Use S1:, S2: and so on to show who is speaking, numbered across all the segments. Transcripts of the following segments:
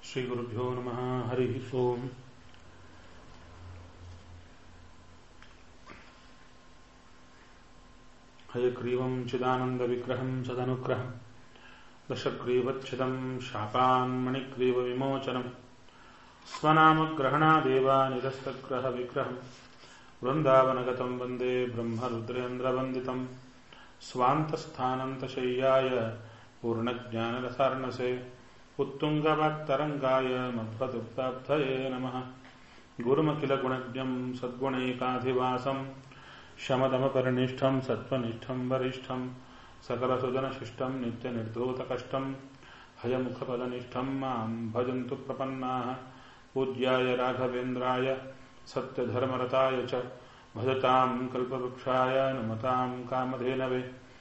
S1: श्रीगुरुभ्यो नमः हरिः ओम् हयग्रीवम् चिदानन्दविग्रहम् सदनुग्रहम् दशग्रीवच्छिदम् शापान्मणिग्रीवविमोचनम् स्वनामग्रहणादेव निरस्तग्रहविग्रहम् वृन्दावनगतम् वन्दे ब्रह्मरुद्रेन्द्रवन्दितम् स्वान्तस्थानन्तशय्याय पूर्णज्ञानरसार्णसे उत्तुङ्गवाक्तरङ्गाय मध्वदुक्ताब्धये नमः गुरुमखिलगुणज्ञम् सद्गुणैकाधिवासम् शमदमपरिनिष्ठम् सत्त्वनिष्ठम् वरिष्ठम् सकलसुजनशिष्टम् नित्यनिर्धूतकष्टम् हयमुखपदनिष्ठम् माम् भजन्तु प्रपन्नाः पूज्याय राघवेन्द्राय सत्यधर्मरताय च भजताम् कल्पवृक्षाय नमताम् कामधेनवे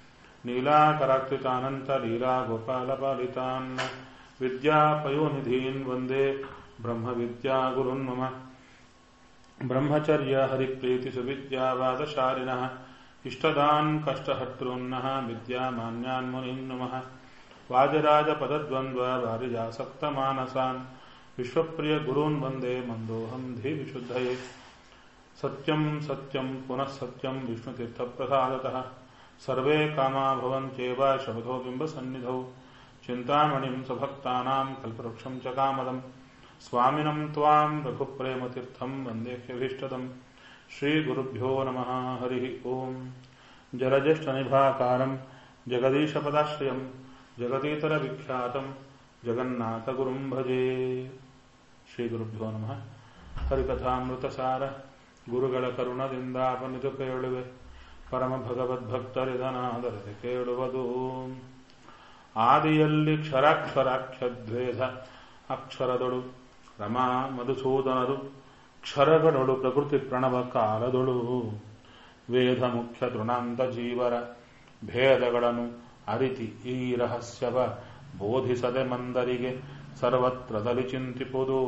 S1: नीलाकराकृतानन्तलीलागोपालपालितान् विद्यापयोनिधीन् वन्दे ब्रह्मविद्यागुरुन् मम ब्रह्मचर्य हरिप्रीतिसुविद्यावादशालिनः इष्टदान् कष्टहर्तॄन्नः विद्यामान्यान् मुनीन् नमः वाजराजपदद्वन्द्व वारिजासक्तमानसान् विश्वप्रियगुरून् वन्दे मन्दोऽहम् धीविशुद्धये सत्यम् सत्यम् पुनः सत्यम् विष्णुतीर्थप्रसादतः सर्वे कामा भवन्त्येव शबधो बिम्बसन्निधौ चिन्तामणिम् सभक्तानाम् कल्पवृक्षम् च कामदम् स्वामिनम् त्वाम् रघुप्रेमतीर्थम् वन्देह्यभीष्टदम् श्रीगुरुभ्यो नमः हरिः ओम् जलज्येष्ठनिभाकारम् जगदीशपदाश्रयम् जगदीतरविख्यातम् जगन्नाथगुरुम् भजे ಶ್ರೀಗುರುಭ್ಯೋ ನಮಃ ಹರಿಕಥಾಮೃತಸಾರ ಗುರುಗಳ ಕರುಣದಿಂದಾಪನಿತು ಕೇಳುವೆ ಪರಮ ಭಗವದ್ಭಕ್ತರಿದನಾದರದೆ ಕೇಳುವುದು ಆದಿಯಲ್ಲಿ ಕ್ಷರಾಕ್ಷರಾಖ್ಯದ್ವೇಧ ಅಕ್ಷರದೊಳು ರಮಾ ಮಧುಸೂದನರು ಕ್ಷರಗಳೊಳು ಪ್ರಕೃತಿ ಪ್ರಣವ ಕಾಲದೊಳು ವೇದ ಮುಖ್ಯ ತೃಣಾಂತ ಜೀವರ ಭೇದಗಳನ್ನು ಅರಿತಿ ಈ ರಹಸ್ಯವ ಬೋಧಿಸದೆ ಮಂದರಿಗೆ ಸರ್ವತ್ರದಲ್ಲಿ ಚಿಂತಿಪುದು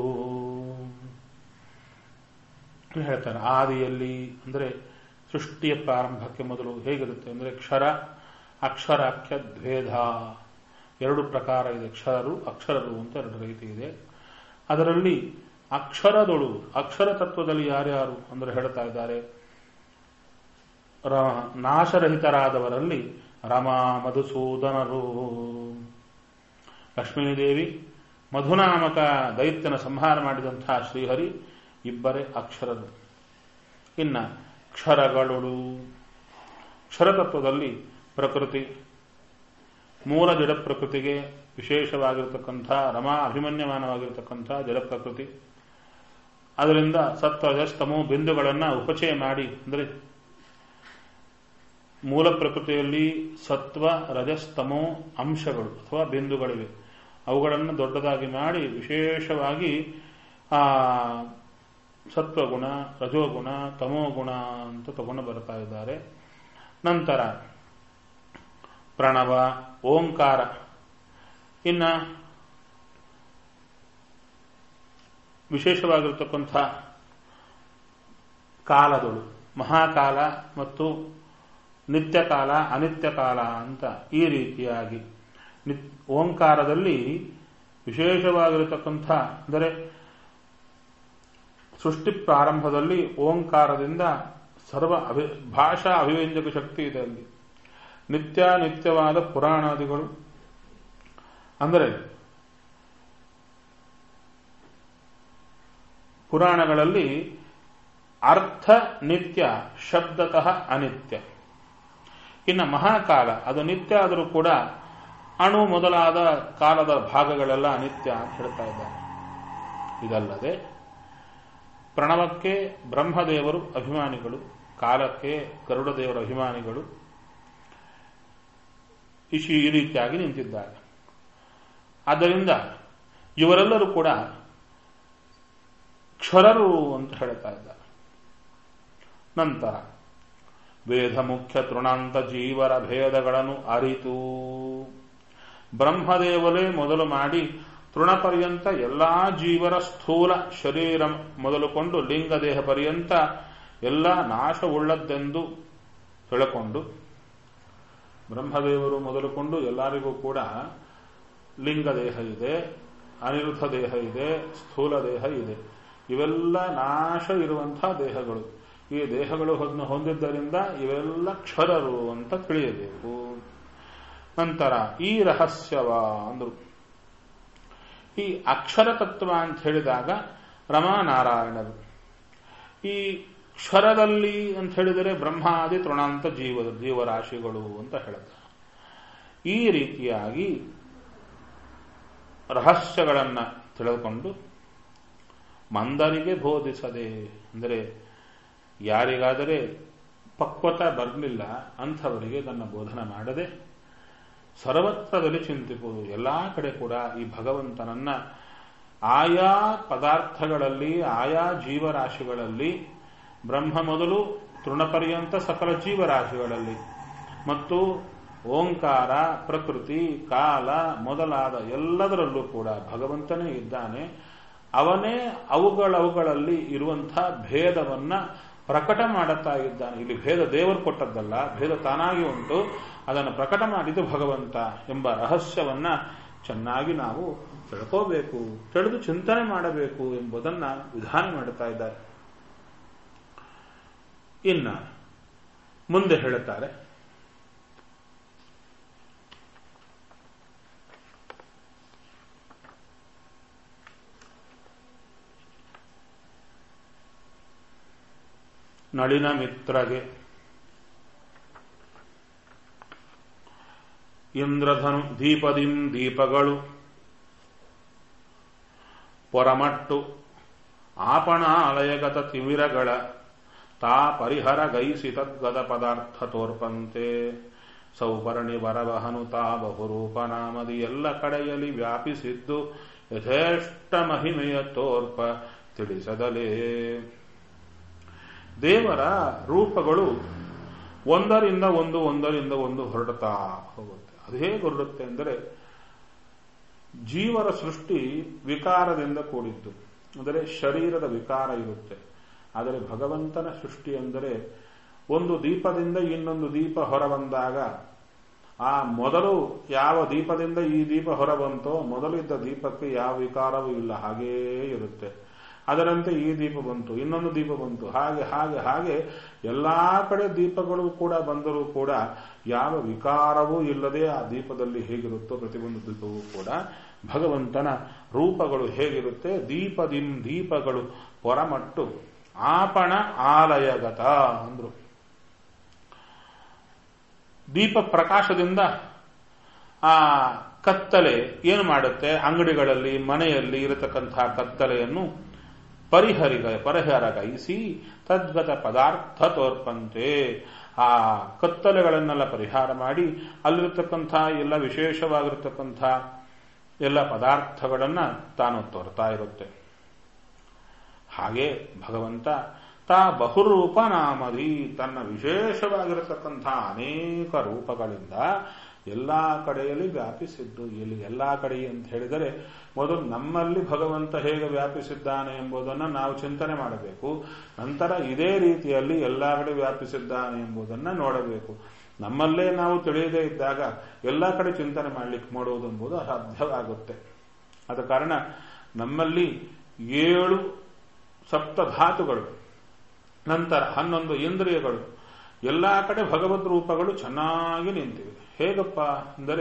S1: ಹೇಳ್ತಾರೆ ಆದಿಯಲ್ಲಿ ಅಂದರೆ ಸೃಷ್ಟಿಯ ಪ್ರಾರಂಭಕ್ಕೆ ಮೊದಲು ಹೇಗಿರುತ್ತೆ ಅಂದರೆ ಕ್ಷರ ಅಕ್ಷರಾಖ್ಯ ದ್ವೇಧ ಎರಡು ಪ್ರಕಾರ ಇದೆ ಕ್ಷರರು ಅಕ್ಷರರು ಅಂತ ಎರಡು ರೀತಿ ಇದೆ ಅದರಲ್ಲಿ ಅಕ್ಷರದೊಳು ಅಕ್ಷರ ತತ್ವದಲ್ಲಿ ಯಾರ್ಯಾರು ಅಂದರೆ ಹೇಳ್ತಾ ಇದ್ದಾರೆ ನಾಶರಹಿತರಾದವರಲ್ಲಿ ರಮಾ ಮಧುಸೂದನರು ಲಕ್ಷ್ಮೀದೇವಿ ಮಧುನಾಮಕ ದೈತ್ಯನ ಸಂಹಾರ ಮಾಡಿದಂತಹ ಶ್ರೀಹರಿ ಇಬ್ಬರೇ ಅಕ್ಷರರು ಇನ್ನ ಕ್ಷರಗಳು ಕ್ಷರತತ್ವದಲ್ಲಿ ಪ್ರಕೃತಿ ಮೂಲ ಜಡ ಪ್ರಕೃತಿಗೆ ವಿಶೇಷವಾಗಿರತಕ್ಕಂಥ ರಮಾ ಅಭಿಮನ್ಯಮಾನವಾಗಿರತಕ್ಕಂಥ ಜಡ ಪ್ರಕೃತಿ ಅದರಿಂದ ಸತ್ವಜಸ್ತಮೋ ಬಿಂದುಗಳನ್ನು ಉಪಚಯ ಮಾಡಿ ಅಂದರೆ ಮೂಲ ಪ್ರಕೃತಿಯಲ್ಲಿ ಸತ್ವ ರಜಸ್ತಮೋ ಅಂಶಗಳು ಅಥವಾ ಬಿಂದುಗಳಿವೆ ಅವುಗಳನ್ನು ದೊಡ್ಡದಾಗಿ ಮಾಡಿ ವಿಶೇಷವಾಗಿ ಆ ಸತ್ವಗುಣ ರಜೋಗುಣ ತಮೋಗುಣ ಅಂತ ತಗೊಂಡು ಬರ್ತಾ ಇದ್ದಾರೆ ನಂತರ ಪ್ರಣವ ಓಂಕಾರ ಇನ್ನ ವಿಶೇಷವಾಗಿರ್ತಕ್ಕಂಥ ಕಾಲದಳು ಮಹಾಕಾಲ ಮತ್ತು ನಿತ್ಯಕಾಲ ಅನಿತ್ಯಕಾಲ ಅಂತ ಈ ರೀತಿಯಾಗಿ ಓಂಕಾರದಲ್ಲಿ ವಿಶೇಷವಾಗಿರತಕ್ಕಂಥ ಅಂದರೆ ಸೃಷ್ಟಿ ಪ್ರಾರಂಭದಲ್ಲಿ ಓಂಕಾರದಿಂದ ಸರ್ವ ಅಭಿ ಭಾಷಾ ಅಭಿವ್ಯಂಜಕ ಶಕ್ತಿ ಇದೆ ಅಲ್ಲಿ ನಿತ್ಯ ನಿತ್ಯವಾದ ಪುರಾಣಾದಿಗಳು ಅಂದರೆ ಪುರಾಣಗಳಲ್ಲಿ ಅರ್ಥ ನಿತ್ಯ ಶಬ್ದತಃ ಅನಿತ್ಯ ಇನ್ನು ಮಹಾಕಾಲ ಅದು ನಿತ್ಯ ಆದರೂ ಕೂಡ ಅಣು ಮೊದಲಾದ ಕಾಲದ ಭಾಗಗಳೆಲ್ಲ ಅನಿತ್ಯ ಅಂತ ಹೇಳ್ತಾ ಇದ್ದಾರೆ ಇದಲ್ಲದೆ ಪ್ರಣವಕ್ಕೆ ಬ್ರಹ್ಮದೇವರು ಅಭಿಮಾನಿಗಳು ಕಾಲಕ್ಕೆ ಗರುಡದೇವರ ಅಭಿಮಾನಿಗಳು ಇಶಿ ಈ ರೀತಿಯಾಗಿ ನಿಂತಿದ್ದಾರೆ ಆದ್ದರಿಂದ ಇವರೆಲ್ಲರೂ ಕೂಡ ಕ್ಷರರು ಅಂತ ಹೇಳ್ತಾ ಇದ್ದಾರೆ ನಂತರ ವೇದ ಮುಖ್ಯ ತೃಣಾಂತ ಜೀವರ ಭೇದಗಳನ್ನು ಅರಿತು ಬ್ರಹ್ಮದೇವರೇ ಮೊದಲು ಮಾಡಿ ತೃಣಪರ್ಯಂತ ಎಲ್ಲಾ ಜೀವರ ಸ್ಥೂಲ ಶರೀರ ಮೊದಲುಕೊಂಡು ಲಿಂಗದೇಹ ಪರ್ಯಂತ ಎಲ್ಲ ನಾಶವುಳ್ಳದ್ದೆಂದು ತಿಳ್ಕೊಂಡು ಬ್ರಹ್ಮದೇವರು ಮೊದಲುಕೊಂಡು ಎಲ್ಲರಿಗೂ ಕೂಡ ಲಿಂಗದೇಹ ಇದೆ ಅನಿರುದ್ಧ ದೇಹ ಇದೆ ಸ್ಥೂಲ ದೇಹ ಇದೆ ಇವೆಲ್ಲ ನಾಶ ಇರುವಂತಹ ದೇಹಗಳು ಈ ದೇಹಗಳು ಹೊಂದಿದ್ದರಿಂದ ಇವೆಲ್ಲ ಕ್ಷರರು ಅಂತ ತಿಳಿಯಬೇಕು ನಂತರ ಈ ರಹಸ್ಯವ ಅಂದ್ರು ಈ ಅಕ್ಷರ ತತ್ವ ಅಂತ ಹೇಳಿದಾಗ ರಮಾನಾರಾಯಣರು ಈ ಕ್ಷರದಲ್ಲಿ ಅಂತ ಹೇಳಿದರೆ ಬ್ರಹ್ಮಾದಿ ತೃಣಾಂತ ಜೀವ ಜೀವರಾಶಿಗಳು ಅಂತ ಹೇಳುತ್ತಾರೆ ಈ ರೀತಿಯಾಗಿ ರಹಸ್ಯಗಳನ್ನು ತಿಳಿದುಕೊಂಡು ಮಂದರಿಗೆ ಬೋಧಿಸದೆ ಅಂದರೆ ಯಾರಿಗಾದರೆ ಪಕ್ವತ ಬರಲಿಲ್ಲ ಅಂಥವರಿಗೆ ನನ್ನ ಬೋಧನೆ ಮಾಡದೆ ಸರ್ವತ್ರದಲ್ಲಿ ಚಿಂತಿಪುದು ಎಲ್ಲ ಕಡೆ ಕೂಡ ಈ ಭಗವಂತನನ್ನ ಆಯಾ ಪದಾರ್ಥಗಳಲ್ಲಿ ಆಯಾ ಜೀವರಾಶಿಗಳಲ್ಲಿ ಬ್ರಹ್ಮ ಮೊದಲು ತೃಣಪರ್ಯಂತ ಸಕಲ ಜೀವರಾಶಿಗಳಲ್ಲಿ ಮತ್ತು ಓಂಕಾರ ಪ್ರಕೃತಿ ಕಾಲ ಮೊದಲಾದ ಎಲ್ಲದರಲ್ಲೂ ಕೂಡ ಭಗವಂತನೇ ಇದ್ದಾನೆ ಅವನೇ ಅವುಗಳವುಗಳಲ್ಲಿ ಇರುವಂತಹ ಭೇದವನ್ನ ಪ್ರಕಟ ಮಾಡುತ್ತಾ ಇದ್ದಾನೆ ಇಲ್ಲಿ ಭೇದ ದೇವರು ಕೊಟ್ಟದ್ದಲ್ಲ ಭೇದ ತಾನಾಗಿ ಉಂಟು ಅದನ್ನು ಪ್ರಕಟ ಮಾಡಿದ್ದು ಭಗವಂತ ಎಂಬ ರಹಸ್ಯವನ್ನ ಚೆನ್ನಾಗಿ ನಾವು ತಿಳ್ಕೋಬೇಕು ತಿಳಿದು ಚಿಂತನೆ ಮಾಡಬೇಕು ಎಂಬುದನ್ನ ವಿಧಾನ ಮಾಡುತ್ತಾ ಇದ್ದಾರೆ ಇನ್ನ ಮುಂದೆ ಹೇಳುತ್ತಾರೆ ನಳಿನ ಮಿತ್ರಗೆ ಇಂದ್ರಧನು ದೀಪದಿಂ ದೀಪಗಳು ಪೊರಮಟ್ಟು ಆಪಣಾಲಯಗತ ತಿಮಿರಗಳ ತಾ ಪರಿಹರ ಗೈಸಿ ತದ್ಗದ ಪದಾರ್ಥ ತೋರ್ಪಂತೆ ಸೌಪರ್ಣಿ ವರವಹನು ತಾ ಬಹುರೂಪ ನಾಮದಿ ಎಲ್ಲ ಕಡೆಯಲ್ಲಿ ವ್ಯಾಪಿಸಿದ್ದು ಯಥೇಷ್ಟ ಮಹಿಮೆಯ ತೋರ್ಪ ತಿಳಿಸದಲೇ ದೇವರ ರೂಪಗಳು ಒಂದರಿಂದ ಒಂದು ಒಂದರಿಂದ ಒಂದು ಹೊರಡುತ್ತಾ ಹೋಗುತ್ತೆ ಅದು ಹೇಗೆ ಹೊರಡುತ್ತೆ ಅಂದರೆ ಜೀವರ ಸೃಷ್ಟಿ ವಿಕಾರದಿಂದ ಕೂಡಿದ್ದು ಅಂದರೆ ಶರೀರದ ವಿಕಾರ ಇರುತ್ತೆ ಆದರೆ ಭಗವಂತನ ಸೃಷ್ಟಿ ಅಂದರೆ ಒಂದು ದೀಪದಿಂದ ಇನ್ನೊಂದು ದೀಪ ಹೊರಬಂದಾಗ ಆ ಮೊದಲು ಯಾವ ದೀಪದಿಂದ ಈ ದೀಪ ಹೊರಬಂತೋ ಮೊದಲು ಇದ್ದ ದೀಪಕ್ಕೆ ಯಾವ ವಿಕಾರವೂ ಇಲ್ಲ ಹಾಗೇ ಇರುತ್ತೆ ಅದರಂತೆ ಈ ದೀಪ ಬಂತು ಇನ್ನೊಂದು ದೀಪ ಬಂತು ಹಾಗೆ ಹಾಗೆ ಹಾಗೆ ಎಲ್ಲಾ ಕಡೆ ದೀಪಗಳು ಕೂಡ ಬಂದರೂ ಕೂಡ ಯಾವ ವಿಕಾರವೂ ಇಲ್ಲದೆ ಆ ದೀಪದಲ್ಲಿ ಹೇಗಿರುತ್ತೋ ಪ್ರತಿಯೊಂದು ದೀಪವೂ ಕೂಡ ಭಗವಂತನ ರೂಪಗಳು ಹೇಗಿರುತ್ತೆ ದೀಪದಿಂ ದೀಪಗಳು ಹೊರಮಟ್ಟು ಆಪಣ ಆಲಯಗತ ಅಂದ್ರು ದೀಪ ಪ್ರಕಾಶದಿಂದ ಆ ಕತ್ತಲೆ ಏನು ಮಾಡುತ್ತೆ ಅಂಗಡಿಗಳಲ್ಲಿ ಮನೆಯಲ್ಲಿ ಇರತಕ್ಕಂತಹ ಕತ್ತಲೆಯನ್ನು ಪರಿಹರಿಗ ಪರಿಹಾರಗೈಸಿ ತದ್ಗತ ಪದಾರ್ಥ ತೋರ್ಪಂತೆ ಆ ಕತ್ತಲೆಗಳನ್ನೆಲ್ಲ ಪರಿಹಾರ ಮಾಡಿ ಅಲ್ಲಿರತಕ್ಕಂಥ ಎಲ್ಲ ವಿಶೇಷವಾಗಿರತಕ್ಕಂಥ ಎಲ್ಲ ಪದಾರ್ಥಗಳನ್ನ ತಾನು ತೋರ್ತಾ ಇರುತ್ತೆ ಹಾಗೆ ಭಗವಂತ ತಾ ಬಹುರೂಪ ನಾಮದಿ ತನ್ನ ವಿಶೇಷವಾಗಿರತಕ್ಕಂಥ ಅನೇಕ ರೂಪಗಳಿಂದ ಎಲ್ಲಾ ಕಡೆಯಲ್ಲಿ ವ್ಯಾಪಿಸಿದ್ದು ಇಲ್ಲಿ ಎಲ್ಲಾ ಕಡೆ ಅಂತ ಹೇಳಿದರೆ ಮೊದಲು ನಮ್ಮಲ್ಲಿ ಭಗವಂತ ಹೇಗೆ ವ್ಯಾಪಿಸಿದ್ದಾನೆ ಎಂಬುದನ್ನು ನಾವು ಚಿಂತನೆ ಮಾಡಬೇಕು ನಂತರ ಇದೇ ರೀತಿಯಲ್ಲಿ ಎಲ್ಲಾ ಕಡೆ ವ್ಯಾಪಿಸಿದ್ದಾನೆ ಎಂಬುದನ್ನು ನೋಡಬೇಕು ನಮ್ಮಲ್ಲೇ ನಾವು ತಿಳಿಯದೇ ಇದ್ದಾಗ ಎಲ್ಲ ಕಡೆ ಚಿಂತನೆ ಮಾಡಲಿಕ್ಕೆ ಮಾಡುವುದು ಎಂಬುದು ಅಸಾಧ್ಯವಾಗುತ್ತೆ ಆದ ಕಾರಣ ನಮ್ಮಲ್ಲಿ ಏಳು ಸಪ್ತಧಾತುಗಳು ನಂತರ ಹನ್ನೊಂದು ಇಂದ್ರಿಯಗಳು ಎಲ್ಲಾ ಕಡೆ ಭಗವದ್ ರೂಪಗಳು ಚೆನ್ನಾಗಿ ನಿಂತಿವೆ ಹೇಗಪ್ಪ ಅಂದರೆ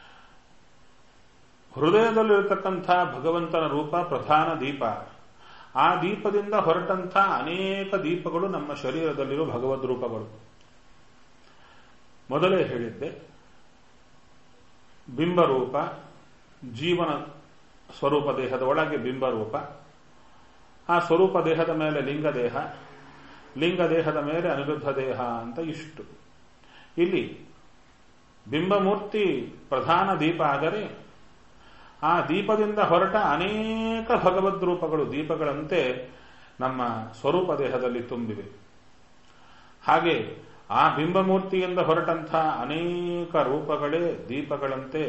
S1: ಹೃದಯದಲ್ಲಿರತಕ್ಕಂಥ ಭಗವಂತನ ರೂಪ ಪ್ರಧಾನ ದೀಪ ಆ ದೀಪದಿಂದ ಹೊರಟಂಥ ಅನೇಕ ದೀಪಗಳು ನಮ್ಮ ಶರೀರದಲ್ಲಿರುವ ಭಗವದ್ ರೂಪಗಳು ಮೊದಲೇ ಹೇಳಿದ್ದೆ ಬಿಂಬರೂಪ ಜೀವನ ಸ್ವರೂಪ ದೇಹದ ಒಳಗೆ ಬಿಂಬರೂಪ ಆ ಸ್ವರೂಪ ದೇಹದ ಮೇಲೆ ಲಿಂಗದೇಹ ಲಿಂಗ ದೇಹದ ಮೇಲೆ ಅನಿರುದ್ಧ ದೇಹ ಅಂತ ಇಷ್ಟು ಇಲ್ಲಿ ಬಿಂಬಮೂರ್ತಿ ಪ್ರಧಾನ ದೀಪ ಆದರೆ ಆ ದೀಪದಿಂದ ಹೊರಟ ಅನೇಕ ಭಗವದ್ ರೂಪಗಳು ದೀಪಗಳಂತೆ ನಮ್ಮ ಸ್ವರೂಪ ದೇಹದಲ್ಲಿ ತುಂಬಿವೆ ಹಾಗೆ ಆ ಬಿಂಬಮೂರ್ತಿಯಿಂದ ಹೊರಟಂಥ ಅನೇಕ ರೂಪಗಳೇ ದೀಪಗಳಂತೆ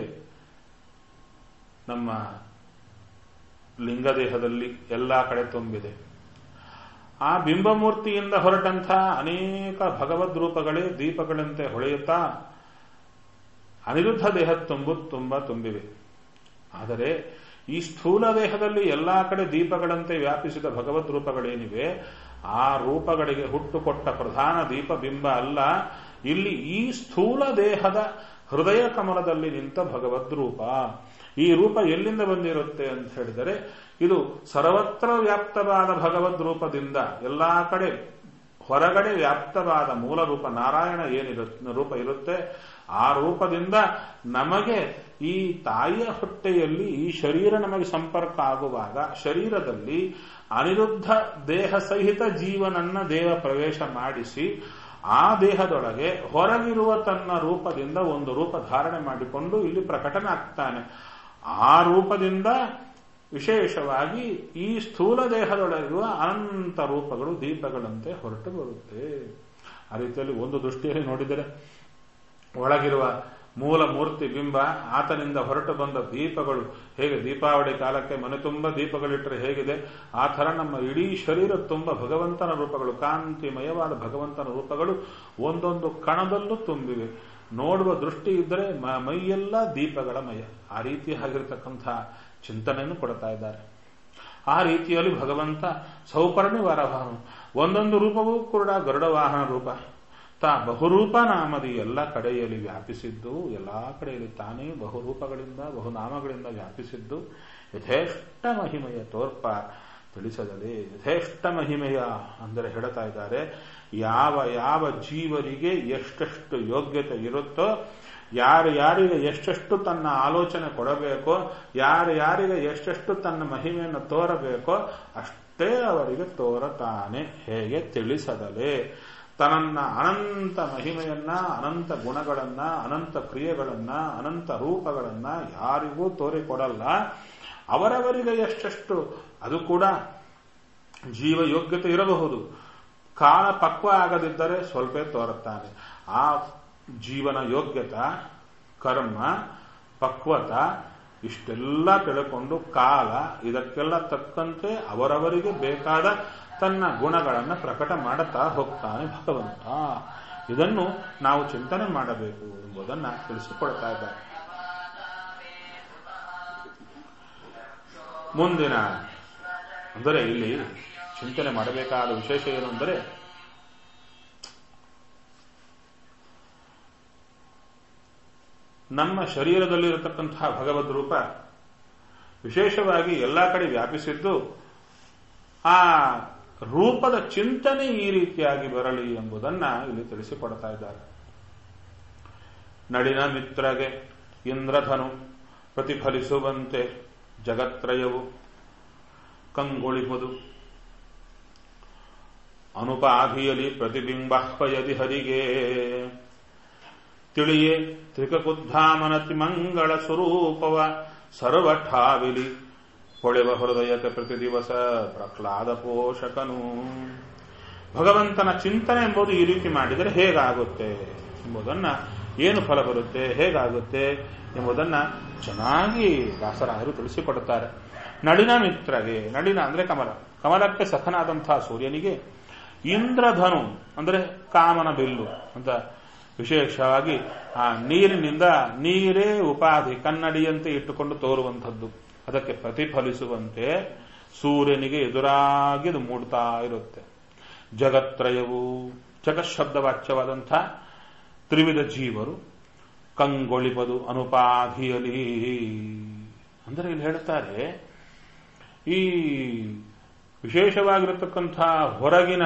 S1: ನಮ್ಮ ಲಿಂಗದೇಹದಲ್ಲಿ ಎಲ್ಲ ಕಡೆ ತುಂಬಿದೆ ಆ ಬಿಂಬಮೂರ್ತಿಯಿಂದ ಹೊರಟಂಥ ಅನೇಕ ಭಗವದ್ ರೂಪಗಳೇ ದೀಪಗಳಂತೆ ಹೊಳೆಯುತ್ತಾ ಅನಿರುದ್ಧ ದೇಹ ತುಂಬು ತುಂಬ ತುಂಬಿವೆ ಆದರೆ ಈ ಸ್ಥೂಲ ದೇಹದಲ್ಲಿ ಎಲ್ಲಾ ಕಡೆ ದೀಪಗಳಂತೆ ವ್ಯಾಪಿಸಿದ ಭಗವದ್ ರೂಪಗಳೇನಿವೆ ಆ ರೂಪಗಳಿಗೆ ಹುಟ್ಟುಕೊಟ್ಟ ಪ್ರಧಾನ ದೀಪ ಬಿಂಬ ಅಲ್ಲ ಇಲ್ಲಿ ಈ ಸ್ಥೂಲ ದೇಹದ ಹೃದಯ ಕಮಲದಲ್ಲಿ ನಿಂತ ಭಗವದ್ ರೂಪ ಈ ರೂಪ ಎಲ್ಲಿಂದ ಬಂದಿರುತ್ತೆ ಅಂತ ಹೇಳಿದರೆ ಇದು ಸರ್ವತ್ರ ವ್ಯಾಪ್ತವಾದ ಭಗವದ್ ರೂಪದಿಂದ ಎಲ್ಲಾ ಕಡೆ ಹೊರಗಡೆ ವ್ಯಾಪ್ತವಾದ ಮೂಲ ರೂಪ ನಾರಾಯಣ ಏನಿರುತ್ತೆ ರೂಪ ಇರುತ್ತೆ ಆ ರೂಪದಿಂದ ನಮಗೆ ಈ ತಾಯಿಯ ಹೊಟ್ಟೆಯಲ್ಲಿ ಈ ಶರೀರ ನಮಗೆ ಸಂಪರ್ಕ ಆಗುವಾಗ ಶರೀರದಲ್ಲಿ ಅನಿರುದ್ಧ ದೇಹ ಸಹಿತ ಜೀವನನ್ನ ದೇವ ಪ್ರವೇಶ ಮಾಡಿಸಿ ಆ ದೇಹದೊಳಗೆ ಹೊರಗಿರುವ ತನ್ನ ರೂಪದಿಂದ ಒಂದು ರೂಪ ಧಾರಣೆ ಮಾಡಿಕೊಂಡು ಇಲ್ಲಿ ಪ್ರಕಟನ ಆಗ್ತಾನೆ ಆ ರೂಪದಿಂದ ವಿಶೇಷವಾಗಿ ಈ ಸ್ಥೂಲ ದೇಹದೊಳಗಿರುವ ಅನಂತ ರೂಪಗಳು ದೀಪಗಳಂತೆ ಹೊರಟು ಬರುತ್ತೆ ಆ ರೀತಿಯಲ್ಲಿ ಒಂದು ದೃಷ್ಟಿಯಲ್ಲಿ ನೋಡಿದರೆ ಒಳಗಿರುವ ಮೂಲ ಮೂರ್ತಿ ಬಿಂಬ ಆತನಿಂದ ಹೊರಟು ಬಂದ ದೀಪಗಳು ಹೇಗೆ ದೀಪಾವಳಿ ಕಾಲಕ್ಕೆ ಮನೆ ತುಂಬ ದೀಪಗಳಿಟ್ಟರೆ ಹೇಗಿದೆ ಆ ಥರ ನಮ್ಮ ಇಡೀ ಶರೀರ ತುಂಬ ಭಗವಂತನ ರೂಪಗಳು ಕಾಂತಿಮಯವಾದ ಭಗವಂತನ ರೂಪಗಳು ಒಂದೊಂದು ಕಣದಲ್ಲೂ ತುಂಬಿವೆ ನೋಡುವ ದೃಷ್ಟಿ ಇದ್ದರೆ ಮೈಯೆಲ್ಲ ದೀಪಗಳ ಮಯ ಆ ರೀತಿಯಾಗಿರ್ತಕ್ಕಂಥ ಚಿಂತನೆಯನ್ನು ಕೊಡ್ತಾ ಇದ್ದಾರೆ ಆ ರೀತಿಯಲ್ಲಿ ಭಗವಂತ ಸೌಪರ್ಣಿ ವಾರವಾಹನ ಒಂದೊಂದು ರೂಪವೂ ಕೂಡ ಗರುಡ ವಾಹನ ರೂಪ ತಾ ಬಹುರೂಪ ನಾಮದಿ ಎಲ್ಲ ಕಡೆಯಲ್ಲಿ ವ್ಯಾಪಿಸಿದ್ದು ಎಲ್ಲ ಕಡೆಯಲ್ಲಿ ತಾನೇ ಬಹುರೂಪಗಳಿಂದ ಬಹುನಾಮಗಳಿಂದ ವ್ಯಾಪಿಸಿದ್ದು ಯಥೇಷ್ಟ ಮಹಿಮೆಯ ತೋರ್ಪ ತಿಳಿಸದಲ್ಲಿ ಯಥೇಷ್ಟ ಮಹಿಮೆಯ ಅಂದರೆ ಹೇಳ್ತಾ ಇದ್ದಾರೆ ಯಾವ ಯಾವ ಜೀವರಿಗೆ ಎಷ್ಟೆಷ್ಟು ಯೋಗ್ಯತೆ ಇರುತ್ತೋ ಯಾರು ಯಾರಿಗೆ ಎಷ್ಟೆಷ್ಟು ತನ್ನ ಆಲೋಚನೆ ಕೊಡಬೇಕೋ ಯಾರು ಯಾರಿಗೆ ಎಷ್ಟೆಷ್ಟು ತನ್ನ ಮಹಿಮೆಯನ್ನು ತೋರಬೇಕೋ ಅಷ್ಟೇ ಅವರಿಗೆ ತೋರತಾನೆ ಹೇಗೆ ತಿಳಿಸದಲೇ ತನ್ನ ಅನಂತ ಮಹಿಮೆಯನ್ನ ಅನಂತ ಗುಣಗಳನ್ನ ಅನಂತ ಕ್ರಿಯೆಗಳನ್ನ ಅನಂತ ರೂಪಗಳನ್ನ ಯಾರಿಗೂ ತೋರಿಕೊಡಲ್ಲ ಅವರವರಿಗೆ ಎಷ್ಟೆಷ್ಟು ಅದು ಕೂಡ ಜೀವ ಯೋಗ್ಯತೆ ಇರಬಹುದು ಕಾಲ ಪಕ್ವ ಆಗದಿದ್ದರೆ ಸ್ವಲ್ಪ ತೋರುತ್ತಾನೆ ಆ ಜೀವನ ಯೋಗ್ಯತ ಕರ್ಮ ಪಕ್ವತ ಇಷ್ಟೆಲ್ಲ ತಿಳ್ಕೊಂಡು ಕಾಲ ಇದಕ್ಕೆಲ್ಲ ತಕ್ಕಂತೆ ಅವರವರಿಗೆ ಬೇಕಾದ ತನ್ನ ಗುಣಗಳನ್ನು ಪ್ರಕಟ ಮಾಡುತ್ತಾ ಹೋಗ್ತಾನೆ ಭಗವಂತ ಇದನ್ನು ನಾವು ಚಿಂತನೆ ಮಾಡಬೇಕು ಎಂಬುದನ್ನು ತಿಳಿಸಿಕೊಡ್ತಾ ಇದ್ದಾರೆ ಮುಂದಿನ ಅಂದರೆ ಇಲ್ಲಿ ಚಿಂತನೆ ಮಾಡಬೇಕಾದ ವಿಶೇಷ ಏನು ಅಂದರೆ ನಮ್ಮ ಶರೀರದಲ್ಲಿರತಕ್ಕಂತಹ ಭಗವದ್ ರೂಪ ವಿಶೇಷವಾಗಿ ಎಲ್ಲ ಕಡೆ ವ್ಯಾಪಿಸಿದ್ದು ಆ ರೂಪದ ಚಿಂತನೆ ಈ ರೀತಿಯಾಗಿ ಬರಲಿ ಎಂಬುದನ್ನ ಇಲ್ಲಿ ತಿಳಿಸಿಕೊಡ್ತಾ ಇದ್ದಾರೆ ನಳಿನ ಮಿತ್ರಗೆ ಇಂದ್ರಧನು ಪ್ರತಿಫಲಿಸುವಂತೆ ಜಗತ್ರಯವು ಕಂಗೊಳಿಪದು ಅನುಪಾಧಿಯಲಿ ಪ್ರತಿಬಿಂಬಾಹ್ವಯದಿ ಹರಿಗೆ ತಿಳಿಯೇ ತ್ರಿಕುದ್ಧಾಮನತಿ ಮಂಗಳ ಸ್ವರೂಪವ ಸರ್ವಠಾವಿಲಿ ಹೊಳೆವ ಹೃದಯಕ್ಕೆ ಪ್ರತಿ ದಿವಸ ಪ್ರಹ್ಲಾದ ಪೋಷಕನು ಭಗವಂತನ ಚಿಂತನೆ ಎಂಬುದು ಈ ರೀತಿ ಮಾಡಿದರೆ ಹೇಗಾಗುತ್ತೆ ಎಂಬುದನ್ನ ಏನು ಫಲ ಬರುತ್ತೆ ಹೇಗಾಗುತ್ತೆ ಎಂಬುದನ್ನ ಚೆನ್ನಾಗಿ ದಾಸರಾಯರು ತಿಳಿಸಿಕೊಡುತ್ತಾರೆ ನಳಿನ ಮಿತ್ರಗೆ ನಳಿನ ಅಂದ್ರೆ ಕಮಲ ಕಮಲಕ್ಕೆ ಸಖನಾದಂತಹ ಸೂರ್ಯನಿಗೆ ಇಂದ್ರಧನು ಅಂದ್ರೆ ಕಾಮನ ಬಿಲ್ಲು ಅಂತ ವಿಶೇಷವಾಗಿ ಆ ನೀರಿನಿಂದ ನೀರೇ ಉಪಾಧಿ ಕನ್ನಡಿಯಂತೆ ಇಟ್ಟುಕೊಂಡು ತೋರುವಂಥದ್ದು ಅದಕ್ಕೆ ಪ್ರತಿಫಲಿಸುವಂತೆ ಸೂರ್ಯನಿಗೆ ಎದುರಾಗಿ ಅದು ಮೂಡ್ತಾ ಇರುತ್ತೆ ಜಗತ್ರಯವು ಜಗಶಬ್ದವಾಚ್ಯವಾದಂಥ ತ್ರಿವಿಧ ಜೀವರು ಕಂಗೊಳಿಪದು ಅನುಪಾಧಿಯಲಿ ಅಂದರೆ ಇಲ್ಲಿ ಹೇಳ್ತಾರೆ ಈ ವಿಶೇಷವಾಗಿರತಕ್ಕಂಥ ಹೊರಗಿನ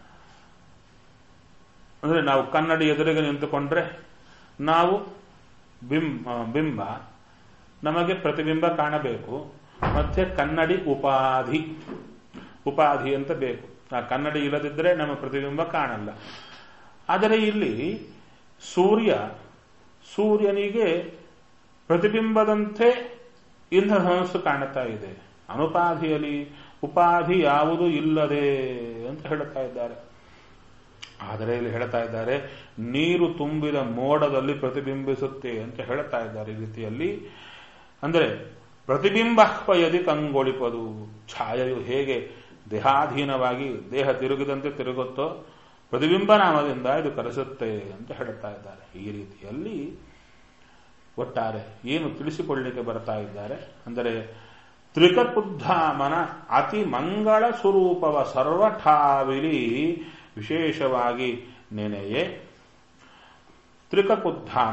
S1: ಅಂದರೆ ನಾವು ಕನ್ನಡಿ ಎದುರಿಗೆ ನಿಂತುಕೊಂಡ್ರೆ ನಾವು ಬಿಂಬ ಬಿಂಬ ನಮಗೆ ಪ್ರತಿಬಿಂಬ ಕಾಣಬೇಕು ಮತ್ತೆ ಕನ್ನಡಿ ಉಪಾಧಿ ಉಪಾಧಿ ಅಂತ ಬೇಕು ಆ ಕನ್ನಡಿ ಇಲ್ಲದಿದ್ದರೆ ನಮ್ಮ ಪ್ರತಿಬಿಂಬ ಕಾಣಲ್ಲ ಆದರೆ ಇಲ್ಲಿ ಸೂರ್ಯ ಸೂರ್ಯನಿಗೆ ಪ್ರತಿಬಿಂಬದಂತೆ ಇಂದ್ರಧನಸ್ಸು ಕಾಣುತ್ತಾ ಇದೆ ಅನುಪಾಧಿಯಲ್ಲಿ ಉಪಾಧಿ ಯಾವುದು ಇಲ್ಲದೆ ಅಂತ ಹೇಳುತ್ತಾ ಇದ್ದಾರೆ ಆದರೆ ಇಲ್ಲಿ ಹೇಳ್ತಾ ಇದ್ದಾರೆ ನೀರು ತುಂಬಿದ ಮೋಡದಲ್ಲಿ ಪ್ರತಿಬಿಂಬಿಸುತ್ತೆ ಅಂತ ಹೇಳ್ತಾ ಇದ್ದಾರೆ ಈ ರೀತಿಯಲ್ಲಿ ಅಂದರೆ ಪ್ರತಿಬಿಂಬಾಹ್ವಯದಿ ಕಂಗೊಳಿಪದು ಛಾಯೆಯು ಹೇಗೆ ದೇಹಾಧೀನವಾಗಿ ದೇಹ ತಿರುಗಿದಂತೆ ತಿರುಗುತ್ತೋ ಪ್ರತಿಬಿಂಬ ನಾಮದಿಂದ ಇದು ಕರೆಸುತ್ತೆ ಅಂತ ಹೇಳುತ್ತಾ ಇದ್ದಾರೆ ಈ ರೀತಿಯಲ್ಲಿ ಒಟ್ಟಾರೆ ಏನು ತಿಳಿಸಿಕೊಳ್ಳಲಿಕ್ಕೆ ಬರ್ತಾ ಇದ್ದಾರೆ ಅಂದರೆ ತ್ರಿಕಕುದ್ಧಾಮನ ಅತಿ ಮಂಗಳ ಸ್ವರೂಪವ ಸರ್ವಠಾವಿಲಿ ವಿಶೇಷವಾಗಿ ನೆನೆಯೇ ತ್ರಿಕಕುದ್ಧಾಮ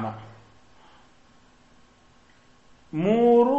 S1: ಮೂರು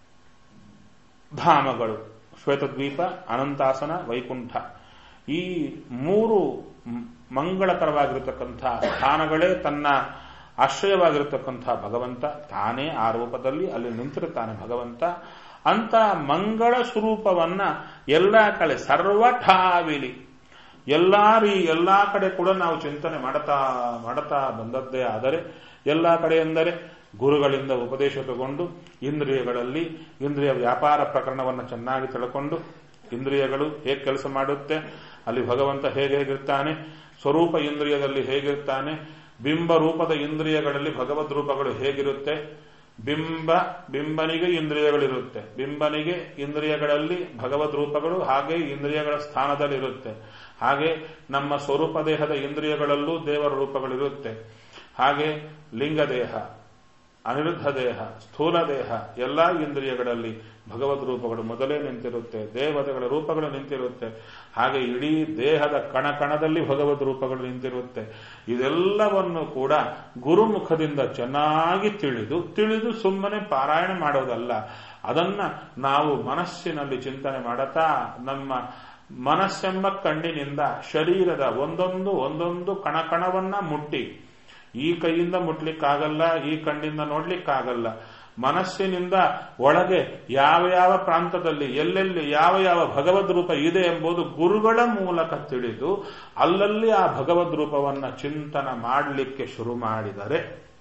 S1: ಧಾಮಗಳು ಶ್ವೇತದ್ವೀಪ ಅನಂತಾಸನ ವೈಕುಂಠ ಈ ಮೂರು ಮಂಗಳಕರವಾಗಿರತಕ್ಕಂಥ ಸ್ಥಾನಗಳೇ ತನ್ನ ಆಶ್ರಯವಾಗಿರತಕ್ಕಂಥ ಭಗವಂತ ತಾನೇ ಆ ರೂಪದಲ್ಲಿ ಅಲ್ಲಿ ನಿಂತಿರುತ್ತಾನೆ ಭಗವಂತ ಅಂತ ಮಂಗಳ ಸ್ವರೂಪವನ್ನ ಎಲ್ಲ ಕಡೆ ಸರ್ವಠಾವಿಲಿ ಎಲ್ಲಾ ರೀ ಎಲ್ಲಾ ಕಡೆ ಕೂಡ ನಾವು ಚಿಂತನೆ ಮಾಡುತ್ತಾ ಮಾಡುತ್ತಾ ಬಂದದ್ದೇ ಆದರೆ ಎಲ್ಲಾ ಕಡೆ ಎಂದರೆ ಗುರುಗಳಿಂದ ಉಪದೇಶ ತಗೊಂಡು ಇಂದ್ರಿಯಗಳಲ್ಲಿ ಇಂದ್ರಿಯ ವ್ಯಾಪಾರ ಪ್ರಕರಣವನ್ನು ಚೆನ್ನಾಗಿ ತಿಳ್ಕೊಂಡು ಇಂದ್ರಿಯಗಳು ಹೇಗೆ ಕೆಲಸ ಮಾಡುತ್ತೆ ಅಲ್ಲಿ ಭಗವಂತ ಹೇಗೆ ಹೇಗಿರ್ತಾನೆ ಸ್ವರೂಪ ಇಂದ್ರಿಯದಲ್ಲಿ ಹೇಗಿರ್ತಾನೆ ಬಿಂಬ ರೂಪದ ಇಂದ್ರಿಯಗಳಲ್ಲಿ ಭಗವದ್ ರೂಪಗಳು ಹೇಗಿರುತ್ತೆ ಬಿಂಬ ಬಿಂಬನಿಗೆ ಇಂದ್ರಿಯಗಳಿರುತ್ತೆ ಬಿಂಬನಿಗೆ ಇಂದ್ರಿಯಗಳಲ್ಲಿ ಭಗವದ್ ರೂಪಗಳು ಹಾಗೆ ಇಂದ್ರಿಯಗಳ ಸ್ಥಾನದಲ್ಲಿರುತ್ತೆ ಹಾಗೆ ನಮ್ಮ ಸ್ವರೂಪ ದೇಹದ ಇಂದ್ರಿಯಗಳಲ್ಲೂ ದೇವರ ರೂಪಗಳಿರುತ್ತೆ ಹಾಗೆ ಲಿಂಗದೇಹ ಅನಿರುದ್ಧ ದೇಹ ಸ್ಥೂಲ ದೇಹ ಎಲ್ಲಾ ಇಂದ್ರಿಯಗಳಲ್ಲಿ ಭಗವದ್ ರೂಪಗಳು ಮೊದಲೇ ನಿಂತಿರುತ್ತೆ ದೇವತೆಗಳ ರೂಪಗಳು ನಿಂತಿರುತ್ತೆ ಹಾಗೆ ಇಡೀ ದೇಹದ ಕಣ ಕಣದಲ್ಲಿ ಭಗವದ್ ರೂಪಗಳು ನಿಂತಿರುತ್ತೆ ಇದೆಲ್ಲವನ್ನು ಕೂಡ ಗುರುಮುಖದಿಂದ ಚೆನ್ನಾಗಿ ತಿಳಿದು ತಿಳಿದು ಸುಮ್ಮನೆ ಪಾರಾಯಣ ಮಾಡೋದಲ್ಲ ಅದನ್ನ ನಾವು ಮನಸ್ಸಿನಲ್ಲಿ ಚಿಂತನೆ ಮಾಡುತ್ತಾ ನಮ್ಮ ಮನಸ್ಸೆಂಬ ಕಣ್ಣಿನಿಂದ ಶರೀರದ ಒಂದೊಂದು ಒಂದೊಂದು ಕಣಕಣವನ್ನ ಮುಟ್ಟಿ ಈ ಕೈಯಿಂದ ಮುಟ್ಲಿಕ್ಕಾಗಲ್ಲ ಈ ಕಣ್ಣಿಂದ ನೋಡ್ಲಿಕ್ಕಾಗಲ್ಲ ಮನಸ್ಸಿನಿಂದ ಒಳಗೆ ಯಾವ ಯಾವ ಪ್ರಾಂತದಲ್ಲಿ ಎಲ್ಲೆಲ್ಲಿ ಯಾವ ಯಾವ ಭಗವದ್ ರೂಪ ಇದೆ ಎಂಬುದು ಗುರುಗಳ ಮೂಲಕ ತಿಳಿದು ಅಲ್ಲಲ್ಲಿ ಆ ಭಗವದ್ ರೂಪವನ್ನ ಚಿಂತನ ಮಾಡಲಿಕ್ಕೆ ಶುರು ಮಾಡಿದರೆ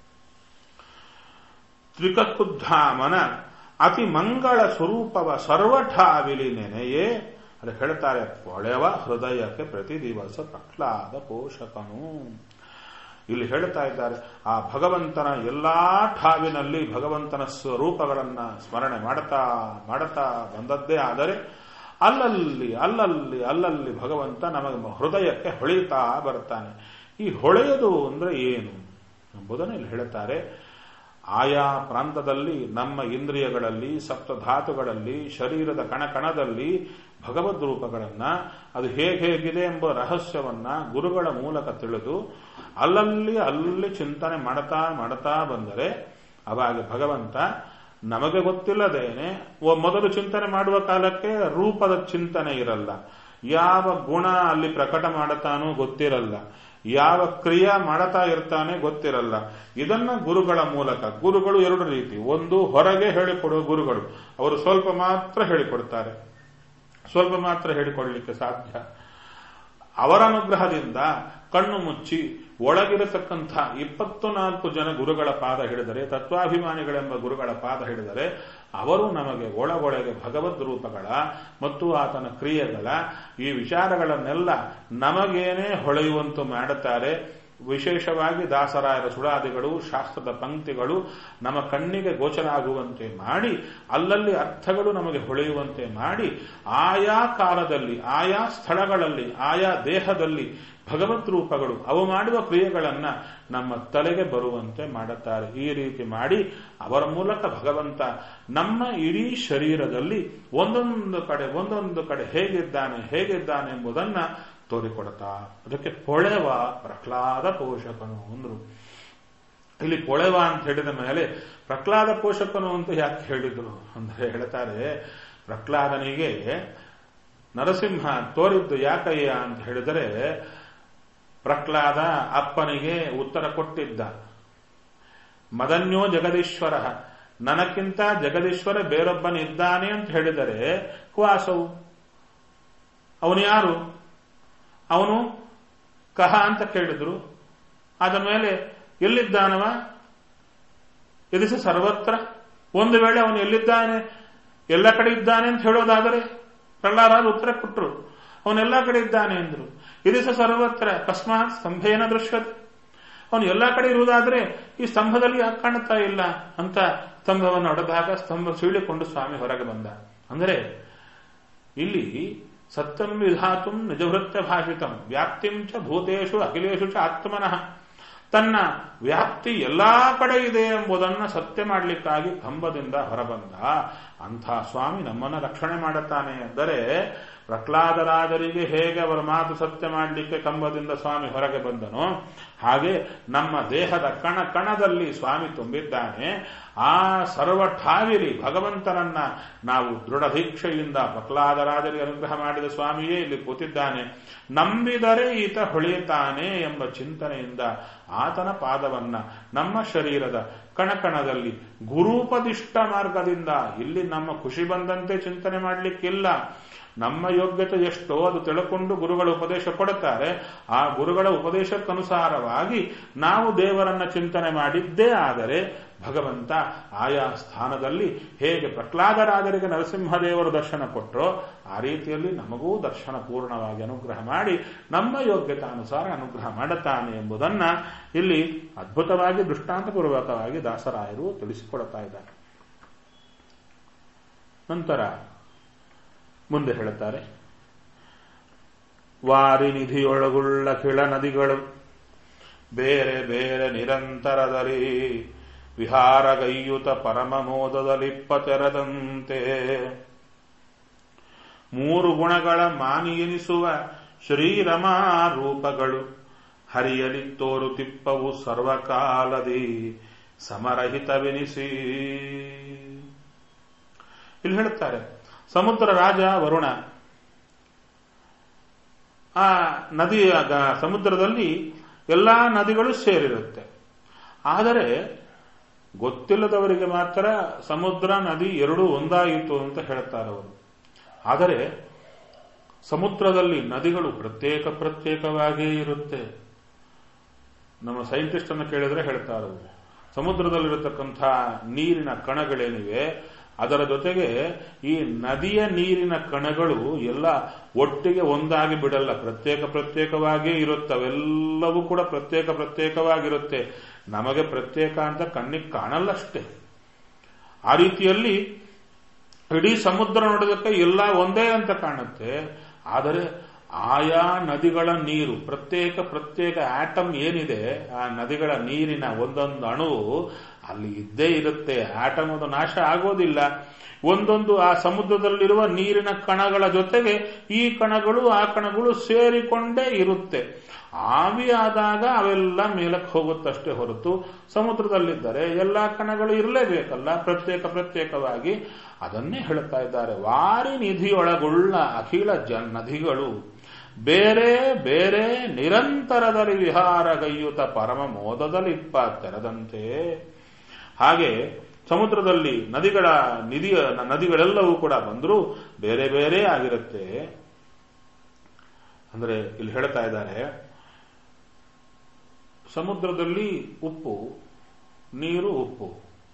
S1: ತ್ರಿಕಕುದ್ಧಾಮನ ಅತಿ ಮಂಗಳ ಸ್ವರೂಪವ ಸರ್ವಠಾವಿಲಿ ನೆನೆಯೇ ಅದು ಹೇಳ್ತಾರೆ ಒಳೆವ ಹೃದಯಕ್ಕೆ ಪ್ರತಿ ದಿವಸ ಪ್ರಹ್ಲಾದ ಪೋಷಕನು ಇಲ್ಲಿ ಹೇಳ್ತಾ ಇದ್ದಾರೆ ಆ ಭಗವಂತನ ಎಲ್ಲಾ ಠಾವಿನಲ್ಲಿ ಭಗವಂತನ ಸ್ವರೂಪಗಳನ್ನ ಸ್ಮರಣೆ ಮಾಡುತ್ತಾ ಮಾಡುತ್ತಾ ಬಂದದ್ದೇ ಆದರೆ ಅಲ್ಲಲ್ಲಿ ಅಲ್ಲಲ್ಲಿ ಅಲ್ಲಲ್ಲಿ ಭಗವಂತ ನಮಗೆ ಹೃದಯಕ್ಕೆ ಹೊಳೆಯುತ್ತಾ ಬರ್ತಾನೆ ಈ ಹೊಳೆಯೋದು ಅಂದ್ರೆ ಏನು ಎಂಬುದನ್ನು ಇಲ್ಲಿ ಹೇಳುತ್ತಾರೆ ಆಯಾ ಪ್ರಾಂತದಲ್ಲಿ ನಮ್ಮ ಇಂದ್ರಿಯಗಳಲ್ಲಿ ಸಪ್ತಧಾತುಗಳಲ್ಲಿ ಶರೀರದ ಕಣಕಣದಲ್ಲಿ ಭಗವದ್ ರೂಪಗಳನ್ನ ಅದು ಹೇಗೆ ಹೇಗಿದೆ ಎಂಬ ರಹಸ್ಯವನ್ನ ಗುರುಗಳ ಮೂಲಕ ತಿಳಿದು ಅಲ್ಲಲ್ಲಿ ಅಲ್ಲಿ ಚಿಂತನೆ ಮಾಡುತ್ತಾ ಮಾಡುತ್ತಾ ಬಂದರೆ ಅವಾಗ ಭಗವಂತ ನಮಗೆ ಗೊತ್ತಿಲ್ಲದೇನೆ ಮೊದಲು ಚಿಂತನೆ ಮಾಡುವ ಕಾಲಕ್ಕೆ ರೂಪದ ಚಿಂತನೆ ಇರಲ್ಲ ಯಾವ ಗುಣ ಅಲ್ಲಿ ಪ್ರಕಟ ಮಾಡುತ್ತಾನೋ ಗೊತ್ತಿರಲ್ಲ ಯಾವ ಕ್ರಿಯಾ ಮಾಡುತ್ತಾ ಇರ್ತಾನೆ ಗೊತ್ತಿರಲ್ಲ ಇದನ್ನ ಗುರುಗಳ ಮೂಲಕ ಗುರುಗಳು ಎರಡು ರೀತಿ ಒಂದು ಹೊರಗೆ ಹೇಳಿಕೊಡುವ ಗುರುಗಳು ಅವರು ಸ್ವಲ್ಪ ಮಾತ್ರ ಹೇಳಿಕೊಡ್ತಾರೆ ಸ್ವಲ್ಪ ಮಾತ್ರ ಹೇಳಿಕೊಡ್ಲಿಕ್ಕೆ ಸಾಧ್ಯ ಅವರ ಅನುಗ್ರಹದಿಂದ ಕಣ್ಣು ಮುಚ್ಚಿ ಒಳಗಿರತಕ್ಕಂಥ ಇಪ್ಪತ್ತು ನಾಲ್ಕು ಜನ ಗುರುಗಳ ಪಾದ ಹಿಡಿದರೆ ತತ್ವಾಭಿಮಾನಿಗಳೆಂಬ ಗುರುಗಳ ಪಾದ ಹಿಡಿದರೆ ಅವರು ನಮಗೆ ಒಳಗೊಳಗೆ ಭಗವದ್ ರೂಪಗಳ ಮತ್ತು ಆತನ ಕ್ರಿಯೆಗಳ ಈ ವಿಚಾರಗಳನ್ನೆಲ್ಲ ನಮಗೇನೆ ಹೊಳೆಯುವಂತು ಮಾಡುತ್ತಾರೆ ವಿಶೇಷವಾಗಿ ದಾಸರಾಯರ ಸುಳಾದಿಗಳು ಶಾಸ್ತ್ರದ ಪಂಕ್ತಿಗಳು ನಮ್ಮ ಕಣ್ಣಿಗೆ ಗೋಚರ ಆಗುವಂತೆ ಮಾಡಿ ಅಲ್ಲಲ್ಲಿ ಅರ್ಥಗಳು ನಮಗೆ ಹೊಳೆಯುವಂತೆ ಮಾಡಿ ಆಯಾ ಕಾಲದಲ್ಲಿ ಆಯಾ ಸ್ಥಳಗಳಲ್ಲಿ ಆಯಾ ದೇಹದಲ್ಲಿ ಭಗವತ್ ರೂಪಗಳು ಅವು ಮಾಡುವ ಕ್ರಿಯೆಗಳನ್ನ ನಮ್ಮ ತಲೆಗೆ ಬರುವಂತೆ ಮಾಡುತ್ತಾರೆ ಈ ರೀತಿ ಮಾಡಿ ಅವರ ಮೂಲಕ ಭಗವಂತ ನಮ್ಮ ಇಡೀ ಶರೀರದಲ್ಲಿ ಒಂದೊಂದು ಕಡೆ ಒಂದೊಂದು ಕಡೆ ಹೇಗಿದ್ದಾನೆ ಹೇಗಿದ್ದಾನೆ ಎಂಬುದನ್ನ ತೋರಿಕೊಡ್ತಾ ಅದಕ್ಕೆ ಪೊಳೆವ ಪ್ರಹ್ಲಾದ ಪೋಷಕನು ಅಂದ್ರು ಇಲ್ಲಿ ಪೊಳೆವ ಅಂತ ಹೇಳಿದ ಮೇಲೆ ಪ್ರಹ್ಲಾದ ಪೋಷಕನು ಅಂತ ಯಾಕೆ ಹೇಳಿದ್ರು ಅಂದ್ರೆ ಹೇಳ್ತಾರೆ ಪ್ರಹ್ಲಾದನಿಗೆ ನರಸಿಂಹ ತೋರಿದ್ದು ಯಾಕಯ್ಯ ಅಂತ ಹೇಳಿದರೆ ಪ್ರಹ್ಲಾದ ಅಪ್ಪನಿಗೆ ಉತ್ತರ ಕೊಟ್ಟಿದ್ದ ಮದನ್ಯೋ ಜಗದೀಶ್ವರ ನನಕ್ಕಿಂತ ಜಗದೀಶ್ವರ ಬೇರೊಬ್ಬನಿದ್ದಾನೆ ಅಂತ ಹೇಳಿದರೆ ಕ್ವಾಸವು ಅವನು ಯಾರು ಅವನು ಕಹ ಅಂತ ಕೇಳಿದ್ರು ಆದ ಮೇಲೆ ಎಲ್ಲಿದ್ದಾನವ ಎದಿಸ ಸರ್ವತ್ರ ಒಂದು ವೇಳೆ ಅವನು ಎಲ್ಲಿದ್ದಾನೆ ಎಲ್ಲ ಕಡೆ ಇದ್ದಾನೆ ಅಂತ ಹೇಳೋದಾದರೆ ಪ್ರಹ್ಲಾದ ಉತ್ತರ ಕೊಟ್ಟರು ಅವನೆಲ್ಲ ಕಡೆ ಇದ್ದಾನೆ ಎಂದ್ರು ಇದಿಸ ಸರ್ವತ್ರ ಅಕಸ್ಮಾತ್ ಸ್ತಂಭೇನ ದೃಶ್ಯತೆ ಅವನು ಎಲ್ಲಾ ಕಡೆ ಇರುವುದಾದ್ರೆ ಈ ಸ್ತಂಭದಲ್ಲಿ ಯಾಕೆ ಕಾಣುತ್ತಾ ಇಲ್ಲ ಅಂತ ಸ್ತಂಭವನ್ನು ಹೊಡೆದಾಗ ಸ್ತಂಭ ಸೀಳಿಕೊಂಡು ಸ್ವಾಮಿ ಹೊರಗೆ ಬಂದ ಅಂದರೆ ಇಲ್ಲಿ ಸತ್ಯಂ ವಿಧಾತುಂ ನಿಜವೃತ್ಯ ಭಾಷಿತಂ ವ್ಯಾಪ್ತಿಂ ಚ ಭೂತೇಶು ಅಖಿಲೇಶು ಚ ಆತ್ಮನಃ ತನ್ನ ವ್ಯಾಪ್ತಿ ಎಲ್ಲಾ ಕಡೆ ಇದೆ ಎಂಬುದನ್ನು ಸತ್ಯ ಮಾಡಲಿಕ್ಕಾಗಿ ಕಂಬದಿಂದ ಹೊರಬಂದ ಅಂಥ ಸ್ವಾಮಿ ನಮ್ಮನ್ನ ರಕ್ಷಣೆ ಮಾಡುತ್ತಾನೆ ಎಂದರೆ ಪ್ರಹ್ಲಾದರಾಜರಿಗೆ ಹೇಗೆ ಅವರ ಮಾತು ಸತ್ಯ ಮಾಡಲಿಕ್ಕೆ ಕಂಬದಿಂದ ಸ್ವಾಮಿ ಹೊರಗೆ ಬಂದನೋ ಹಾಗೆ ನಮ್ಮ ದೇಹದ ಕಣ ಕಣದಲ್ಲಿ ಸ್ವಾಮಿ ತುಂಬಿದ್ದಾನೆ ಆ ಸರ್ವ ಠಾವಿರಿ ಭಗವಂತನನ್ನ ನಾವು ದೃಢ ದೀಕ್ಷೆಯಿಂದ ಪ್ರಹ್ಲಾದರಾಜರಿಗೆ ಅನುಗ್ರಹ ಮಾಡಿದ ಸ್ವಾಮಿಯೇ ಇಲ್ಲಿ ಕೂತಿದ್ದಾನೆ ನಂಬಿದರೆ ಈತ ಹೊಳೆಯುತ್ತಾನೆ ಎಂಬ ಚಿಂತನೆಯಿಂದ ಆತನ ಪಾದವನ್ನ ನಮ್ಮ ಶರೀರದ ಕಣಕಣದಲ್ಲಿ ಗುರೂಪದಿಷ್ಟ ಮಾರ್ಗದಿಂದ ಇಲ್ಲಿ ನಮ್ಮ ಖುಷಿ ಬಂದಂತೆ ಚಿಂತನೆ ಮಾಡಲಿಕ್ಕಿಲ್ಲ ನಮ್ಮ ಯೋಗ್ಯತೆ ಎಷ್ಟೋ ಅದು ತಿಳ್ಕೊಂಡು ಗುರುಗಳ ಉಪದೇಶ ಕೊಡುತ್ತಾರೆ ಆ ಗುರುಗಳ ಉಪದೇಶಕ್ಕನುಸಾರವಾಗಿ ನಾವು ದೇವರನ್ನ ಚಿಂತನೆ ಮಾಡಿದ್ದೇ ಆದರೆ ಭಗವಂತ ಆಯಾ ಸ್ಥಾನದಲ್ಲಿ ಹೇಗೆ ಪ್ರಹ್ಲಾದರಾಜರಿಗೆ ನರಸಿಂಹದೇವರು ದರ್ಶನ ಕೊಟ್ಟರೋ ಆ ರೀತಿಯಲ್ಲಿ ನಮಗೂ ದರ್ಶನ ಪೂರ್ಣವಾಗಿ ಅನುಗ್ರಹ ಮಾಡಿ ನಮ್ಮ ಯೋಗ್ಯತಾನುಸಾರ ಅನುಗ್ರಹ ಮಾಡುತ್ತಾನೆ ಎಂಬುದನ್ನ ಇಲ್ಲಿ ಅದ್ಭುತವಾಗಿ ದೃಷ್ಟಾಂತಪೂರ್ವಕವಾಗಿ ದಾಸರಾಯರು ತಿಳಿಸಿಕೊಡುತ್ತಾ ಇದ್ದಾರೆ ನಂತರ ಮುಂದೆ ಹೇಳುತ್ತಾರೆ ವಾರಿ ನಿಧಿಯೊಳಗುಳ್ಳ ಕಿಳ ನದಿಗಳು ಬೇರೆ ಬೇರೆ ನಿರಂತರದಲ್ಲಿ ವಿಹಾರಗೈಯುತ ಪರಮ ಮೋದದಲಿಪ್ಪ ತೆರದಂತೆ ಮೂರು ಗುಣಗಳ ಮಾನಿ ಎನಿಸುವ ಶ್ರೀರಮಾ ರೂಪಗಳು ಹರಿಯಲಿ ತೋರುತಿಪ್ಪವು ಸರ್ವಕಾಲದಿ ಸಮರಹಿತವೆನಿಸಿ ಇಲ್ಲಿ ಹೇಳುತ್ತಾರೆ ಸಮುದ್ರ ರಾಜ ವರುಣ ಆ ನದಿ ಸಮುದ್ರದಲ್ಲಿ ಎಲ್ಲಾ ನದಿಗಳು ಸೇರಿರುತ್ತೆ ಆದರೆ ಗೊತ್ತಿಲ್ಲದವರಿಗೆ ಮಾತ್ರ ಸಮುದ್ರ ನದಿ ಎರಡೂ ಒಂದಾಯಿತು ಅಂತ ಹೇಳ್ತಾರೆ ಅವರು ಆದರೆ ಸಮುದ್ರದಲ್ಲಿ ನದಿಗಳು ಪ್ರತ್ಯೇಕ ಪ್ರತ್ಯೇಕವಾಗಿಯೇ ಇರುತ್ತೆ ನಮ್ಮ ಸೈಂಟಿಸ್ಟ್ ಅನ್ನು ಕೇಳಿದ್ರೆ ಹೇಳ್ತಾರೆ ಅವರು ಸಮುದ್ರದಲ್ಲಿರತಕ್ಕಂಥ ನೀರಿನ ಕಣಗಳೇನಿವೆ ಅದರ ಜೊತೆಗೆ ಈ ನದಿಯ ನೀರಿನ ಕಣಗಳು ಎಲ್ಲ ಒಟ್ಟಿಗೆ ಒಂದಾಗಿ ಬಿಡಲ್ಲ ಪ್ರತ್ಯೇಕ ಪ್ರತ್ಯೇಕವಾಗಿಯೇ ಇರುತ್ತವೆಲ್ಲವೂ ಕೂಡ ಪ್ರತ್ಯೇಕ ಪ್ರತ್ಯೇಕವಾಗಿರುತ್ತೆ ನಮಗೆ ಪ್ರತ್ಯೇಕ ಅಂತ ಕಣ್ಣಿಗೆ ಕಾಣಲ್ಲಷ್ಟೇ ಆ ರೀತಿಯಲ್ಲಿ ಇಡೀ ಸಮುದ್ರ ನೋಡೋದಕ್ಕೆ ಎಲ್ಲ ಒಂದೇ ಅಂತ ಕಾಣುತ್ತೆ ಆದರೆ ಆಯಾ ನದಿಗಳ ನೀರು ಪ್ರತ್ಯೇಕ ಪ್ರತ್ಯೇಕ ಆಟಮ್ ಏನಿದೆ ಆ ನದಿಗಳ ನೀರಿನ ಒಂದೊಂದು ಅಣುವು ಅಲ್ಲಿ ಇದ್ದೇ ಇರುತ್ತೆ ಆಟಮ್ ಅದು ನಾಶ ಆಗೋದಿಲ್ಲ ಒಂದೊಂದು ಆ ಸಮುದ್ರದಲ್ಲಿರುವ ನೀರಿನ ಕಣಗಳ ಜೊತೆಗೆ ಈ ಕಣಗಳು ಆ ಕಣಗಳು ಸೇರಿಕೊಂಡೇ ಇರುತ್ತೆ ಆವಿ ಆದಾಗ ಅವೆಲ್ಲ ಮೇಲಕ್ಕೆ ಹೋಗುತ್ತಷ್ಟೇ ಹೊರತು ಸಮುದ್ರದಲ್ಲಿದ್ದರೆ ಎಲ್ಲಾ ಕಣಗಳು ಇರಲೇಬೇಕಲ್ಲ ಪ್ರತ್ಯೇಕ ಪ್ರತ್ಯೇಕವಾಗಿ ಅದನ್ನೇ ಹೇಳುತ್ತಾ ಇದ್ದಾರೆ ವಾರಿ ನಿಧಿಯೊಳಗುಳ್ಳ ಅಖಿಲ ಜ ನದಿಗಳು ಬೇರೆ ಬೇರೆ ನಿರಂತರದಲ್ಲಿ ವಿಹಾರಗೈಯುತ ಪರಮ ಮೋದದಲ್ಲಿಪ್ಪ ತೆರೆದಂತೆ ಹಾಗೆ ಸಮುದ್ರದಲ್ಲಿ ನದಿಗಳ ನಿಧಿಯ ನದಿಗಳೆಲ್ಲವೂ ಕೂಡ ಬಂದರೂ ಬೇರೆ ಬೇರೆ ಆಗಿರುತ್ತೆ ಅಂದ್ರೆ ಇಲ್ಲಿ ಹೇಳ್ತಾ ಇದ್ದಾರೆ ಸಮುದ್ರದಲ್ಲಿ ಉಪ್ಪು ನೀರು ಉಪ್ಪು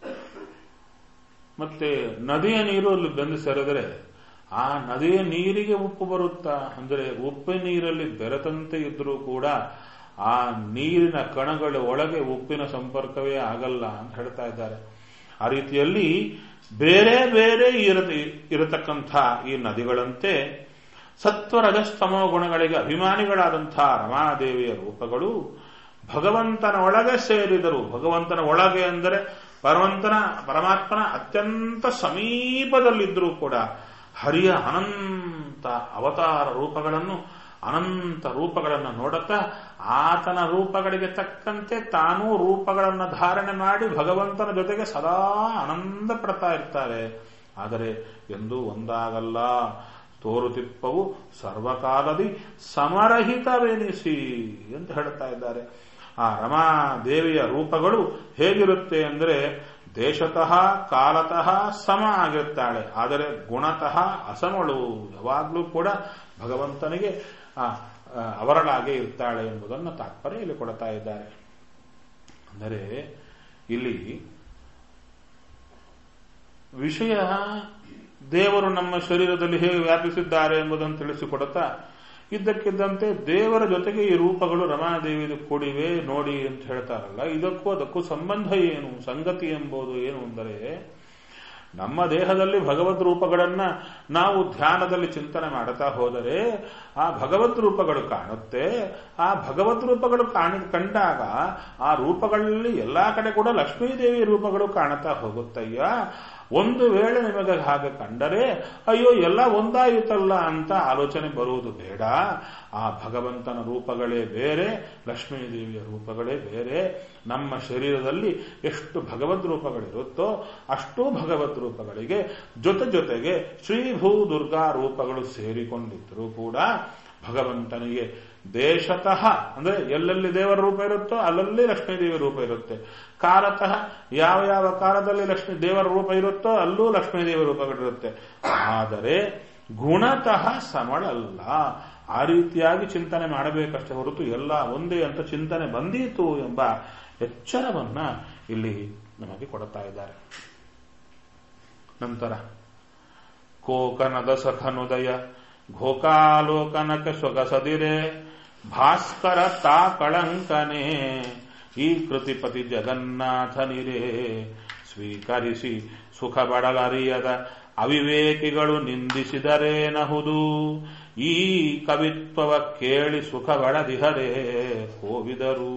S1: ಮತ್ತೆ ನದಿಯ ನೀರು ಅಲ್ಲಿ ಬೆಂದು ಸೇರಿದರೆ ಆ ನದಿಯ ನೀರಿಗೆ ಉಪ್ಪು ಬರುತ್ತಾ ಅಂದ್ರೆ ಉಪ್ಪಿನ ನೀರಲ್ಲಿ ಬೆರೆತಂತೆ ಇದ್ರೂ ಕೂಡ ಆ ನೀರಿನ ಕಣಗಳ ಒಳಗೆ ಉಪ್ಪಿನ ಸಂಪರ್ಕವೇ ಆಗಲ್ಲ ಅಂತ ಹೇಳ್ತಾ ಇದ್ದಾರೆ ಆ ರೀತಿಯಲ್ಲಿ ಬೇರೆ ಬೇರೆ ಇರತಕ್ಕಂಥ ಈ ನದಿಗಳಂತೆ ಸತ್ವ ರಜಸ್ತಮೋ ಗುಣಗಳಿಗೆ ಅಭಿಮಾನಿಗಳಾದಂಥ ರಮಾದೇವಿಯ ರೂಪಗಳು ಭಗವಂತನ ಒಳಗೆ ಸೇರಿದರು ಭಗವಂತನ ಒಳಗೆ ಅಂದರೆ ಪರವಂತನ ಪರಮಾತ್ಮನ ಅತ್ಯಂತ ಸಮೀಪದಲ್ಲಿದ್ದರೂ ಕೂಡ ಹರಿಯ ಅನಂತ ಅವತಾರ ರೂಪಗಳನ್ನು ಅನಂತ ರೂಪಗಳನ್ನು ನೋಡುತ್ತಾ ಆತನ ರೂಪಗಳಿಗೆ ತಕ್ಕಂತೆ ತಾನೂ ರೂಪಗಳನ್ನು ಧಾರಣೆ ಮಾಡಿ ಭಗವಂತನ ಜೊತೆಗೆ ಸದಾ ಆನಂದ ಪಡ್ತಾ ಇರ್ತಾರೆ ಆದರೆ ಎಂದೂ ಒಂದಾಗಲ್ಲ ತೋರುತಿಪ್ಪವು ಸರ್ವಕಾಲದಿ ಸಮರಹಿತವೆನಿಸಿ ಅಂತ ಹೇಳ್ತಾ ಇದ್ದಾರೆ ಆ ರಮಾದೇವಿಯ ರೂಪಗಳು ಹೇಗಿರುತ್ತೆ ಅಂದರೆ ದೇಶತಃ ಕಾಲತಃ ಸಮ ಆಗಿರ್ತಾಳೆ ಆದರೆ ಗುಣತಃ ಅಸಮಳು ಯಾವಾಗಲೂ ಕೂಡ ಭಗವಂತನಿಗೆ ಅವರಳಾಗೆ ಇರ್ತಾಳೆ ಎಂಬುದನ್ನು ತಾತ್ಪರ್ಯ ಇಲ್ಲಿ ಕೊಡ್ತಾ ಇದ್ದಾರೆ ಅಂದರೆ ಇಲ್ಲಿ ವಿಷಯ ದೇವರು ನಮ್ಮ ಶರೀರದಲ್ಲಿ ಹೇಗೆ ವ್ಯಾಪಿಸಿದ್ದಾರೆ ಎಂಬುದನ್ನು ತಿಳಿಸಿಕೊಡುತ್ತಾ ಇದ್ದಕ್ಕಿದ್ದಂತೆ ದೇವರ ಜೊತೆಗೆ ಈ ರೂಪಗಳು ರಮಾದೇವಿದು ಕೂಡಿವೆ ನೋಡಿ ಅಂತ ಹೇಳ್ತಾರಲ್ಲ ಇದಕ್ಕೂ ಅದಕ್ಕೂ ಸಂಬಂಧ ಏನು ಸಂಗತಿ ಎಂಬುದು ಏನು ಅಂದರೆ ನಮ್ಮ ದೇಹದಲ್ಲಿ ಭಗವದ್ ರೂಪಗಳನ್ನ ನಾವು ಧ್ಯಾನದಲ್ಲಿ ಚಿಂತನೆ ಮಾಡುತ್ತಾ ಹೋದರೆ ಆ ಭಗವದ್ ರೂಪಗಳು ಕಾಣುತ್ತೆ ಆ ಭಗವದ್ ರೂಪಗಳು ಕಾಣಿ ಕಂಡಾಗ ಆ ರೂಪಗಳಲ್ಲಿ ಎಲ್ಲಾ ಕಡೆ ಕೂಡ ಲಕ್ಷ್ಮೀದೇವಿ ರೂಪಗಳು ಕಾಣುತ್ತಾ ಹೋಗುತ್ತಯ್ಯ ಒಂದು ವೇಳೆ ನಿಮಗೆ ಹಾಗೆ ಕಂಡರೆ ಅಯ್ಯೋ ಎಲ್ಲ ಒಂದಾಯಿತಲ್ಲ ಅಂತ ಆಲೋಚನೆ ಬರುವುದು ಬೇಡ ಆ ಭಗವಂತನ ರೂಪಗಳೇ ಬೇರೆ ಲಕ್ಷ್ಮೀದೇವಿಯ ರೂಪಗಳೇ ಬೇರೆ ನಮ್ಮ ಶರೀರದಲ್ಲಿ ಎಷ್ಟು ಭಗವದ್ ರೂಪಗಳಿರುತ್ತೋ ಅಷ್ಟೂ ಭಗವದ್ ರೂಪಗಳಿಗೆ ಜೊತೆ ಜೊತೆಗೆ ಶ್ರೀಭೂ ದುರ್ಗಾ ರೂಪಗಳು ಸೇರಿಕೊಂಡಿದ್ದರೂ ಕೂಡ ಭಗವಂತನಿಗೆ ದೇಶತಃ ಅಂದ್ರೆ ಎಲ್ಲೆಲ್ಲಿ ದೇವರ ರೂಪ ಇರುತ್ತೋ ಅಲ್ಲಲ್ಲಿ ಲಕ್ಷ್ಮೀದೇವಿ ರೂಪ ಇರುತ್ತೆ ಕಾಲತಃ ಯಾವ ಯಾವ ಕಾಲದಲ್ಲಿ ಲಕ್ಷ್ಮೀ ದೇವರ ರೂಪ ಇರುತ್ತೋ ಅಲ್ಲೂ ಲಕ್ಷ್ಮೀದೇವಿ ರೂಪಗಳಿರುತ್ತೆ ಆದರೆ ಗುಣತಃ ಸಮಳಲ್ಲ ಆ ರೀತಿಯಾಗಿ ಚಿಂತನೆ ಮಾಡಬೇಕಷ್ಟೇ ಹೊರತು ಎಲ್ಲ ಒಂದೇ ಅಂತ ಚಿಂತನೆ ಬಂದೀತು ಎಂಬ ಎಚ್ಚರವನ್ನ ಇಲ್ಲಿ ನಮಗೆ ಕೊಡುತ್ತಾ ಇದ್ದಾರೆ ನಂತರ ಕೋಕನದ ಸಖನುದಯ ಘೋಕಾಲೋಕನಕ ಸೊಗಸದಿರೆ ಭಾಸ್ಕರ ತಾ ಕಳಂಕನೆ ಈ ಕೃತಿಪತಿ ಜಗನ್ನಾಥನಿರೇ ಸ್ವೀಕರಿಸಿ ಸುಖ ಬಡಲರಿಯದ ಅವಿವೇಕಿಗಳು ನಿಂದಿಸಿದರೇನಹುದು ಈ ಕವಿತ್ವವ ಕೇಳಿ ಸುಖ ಬಡದಿಹರೇ ಹೋವಿದರು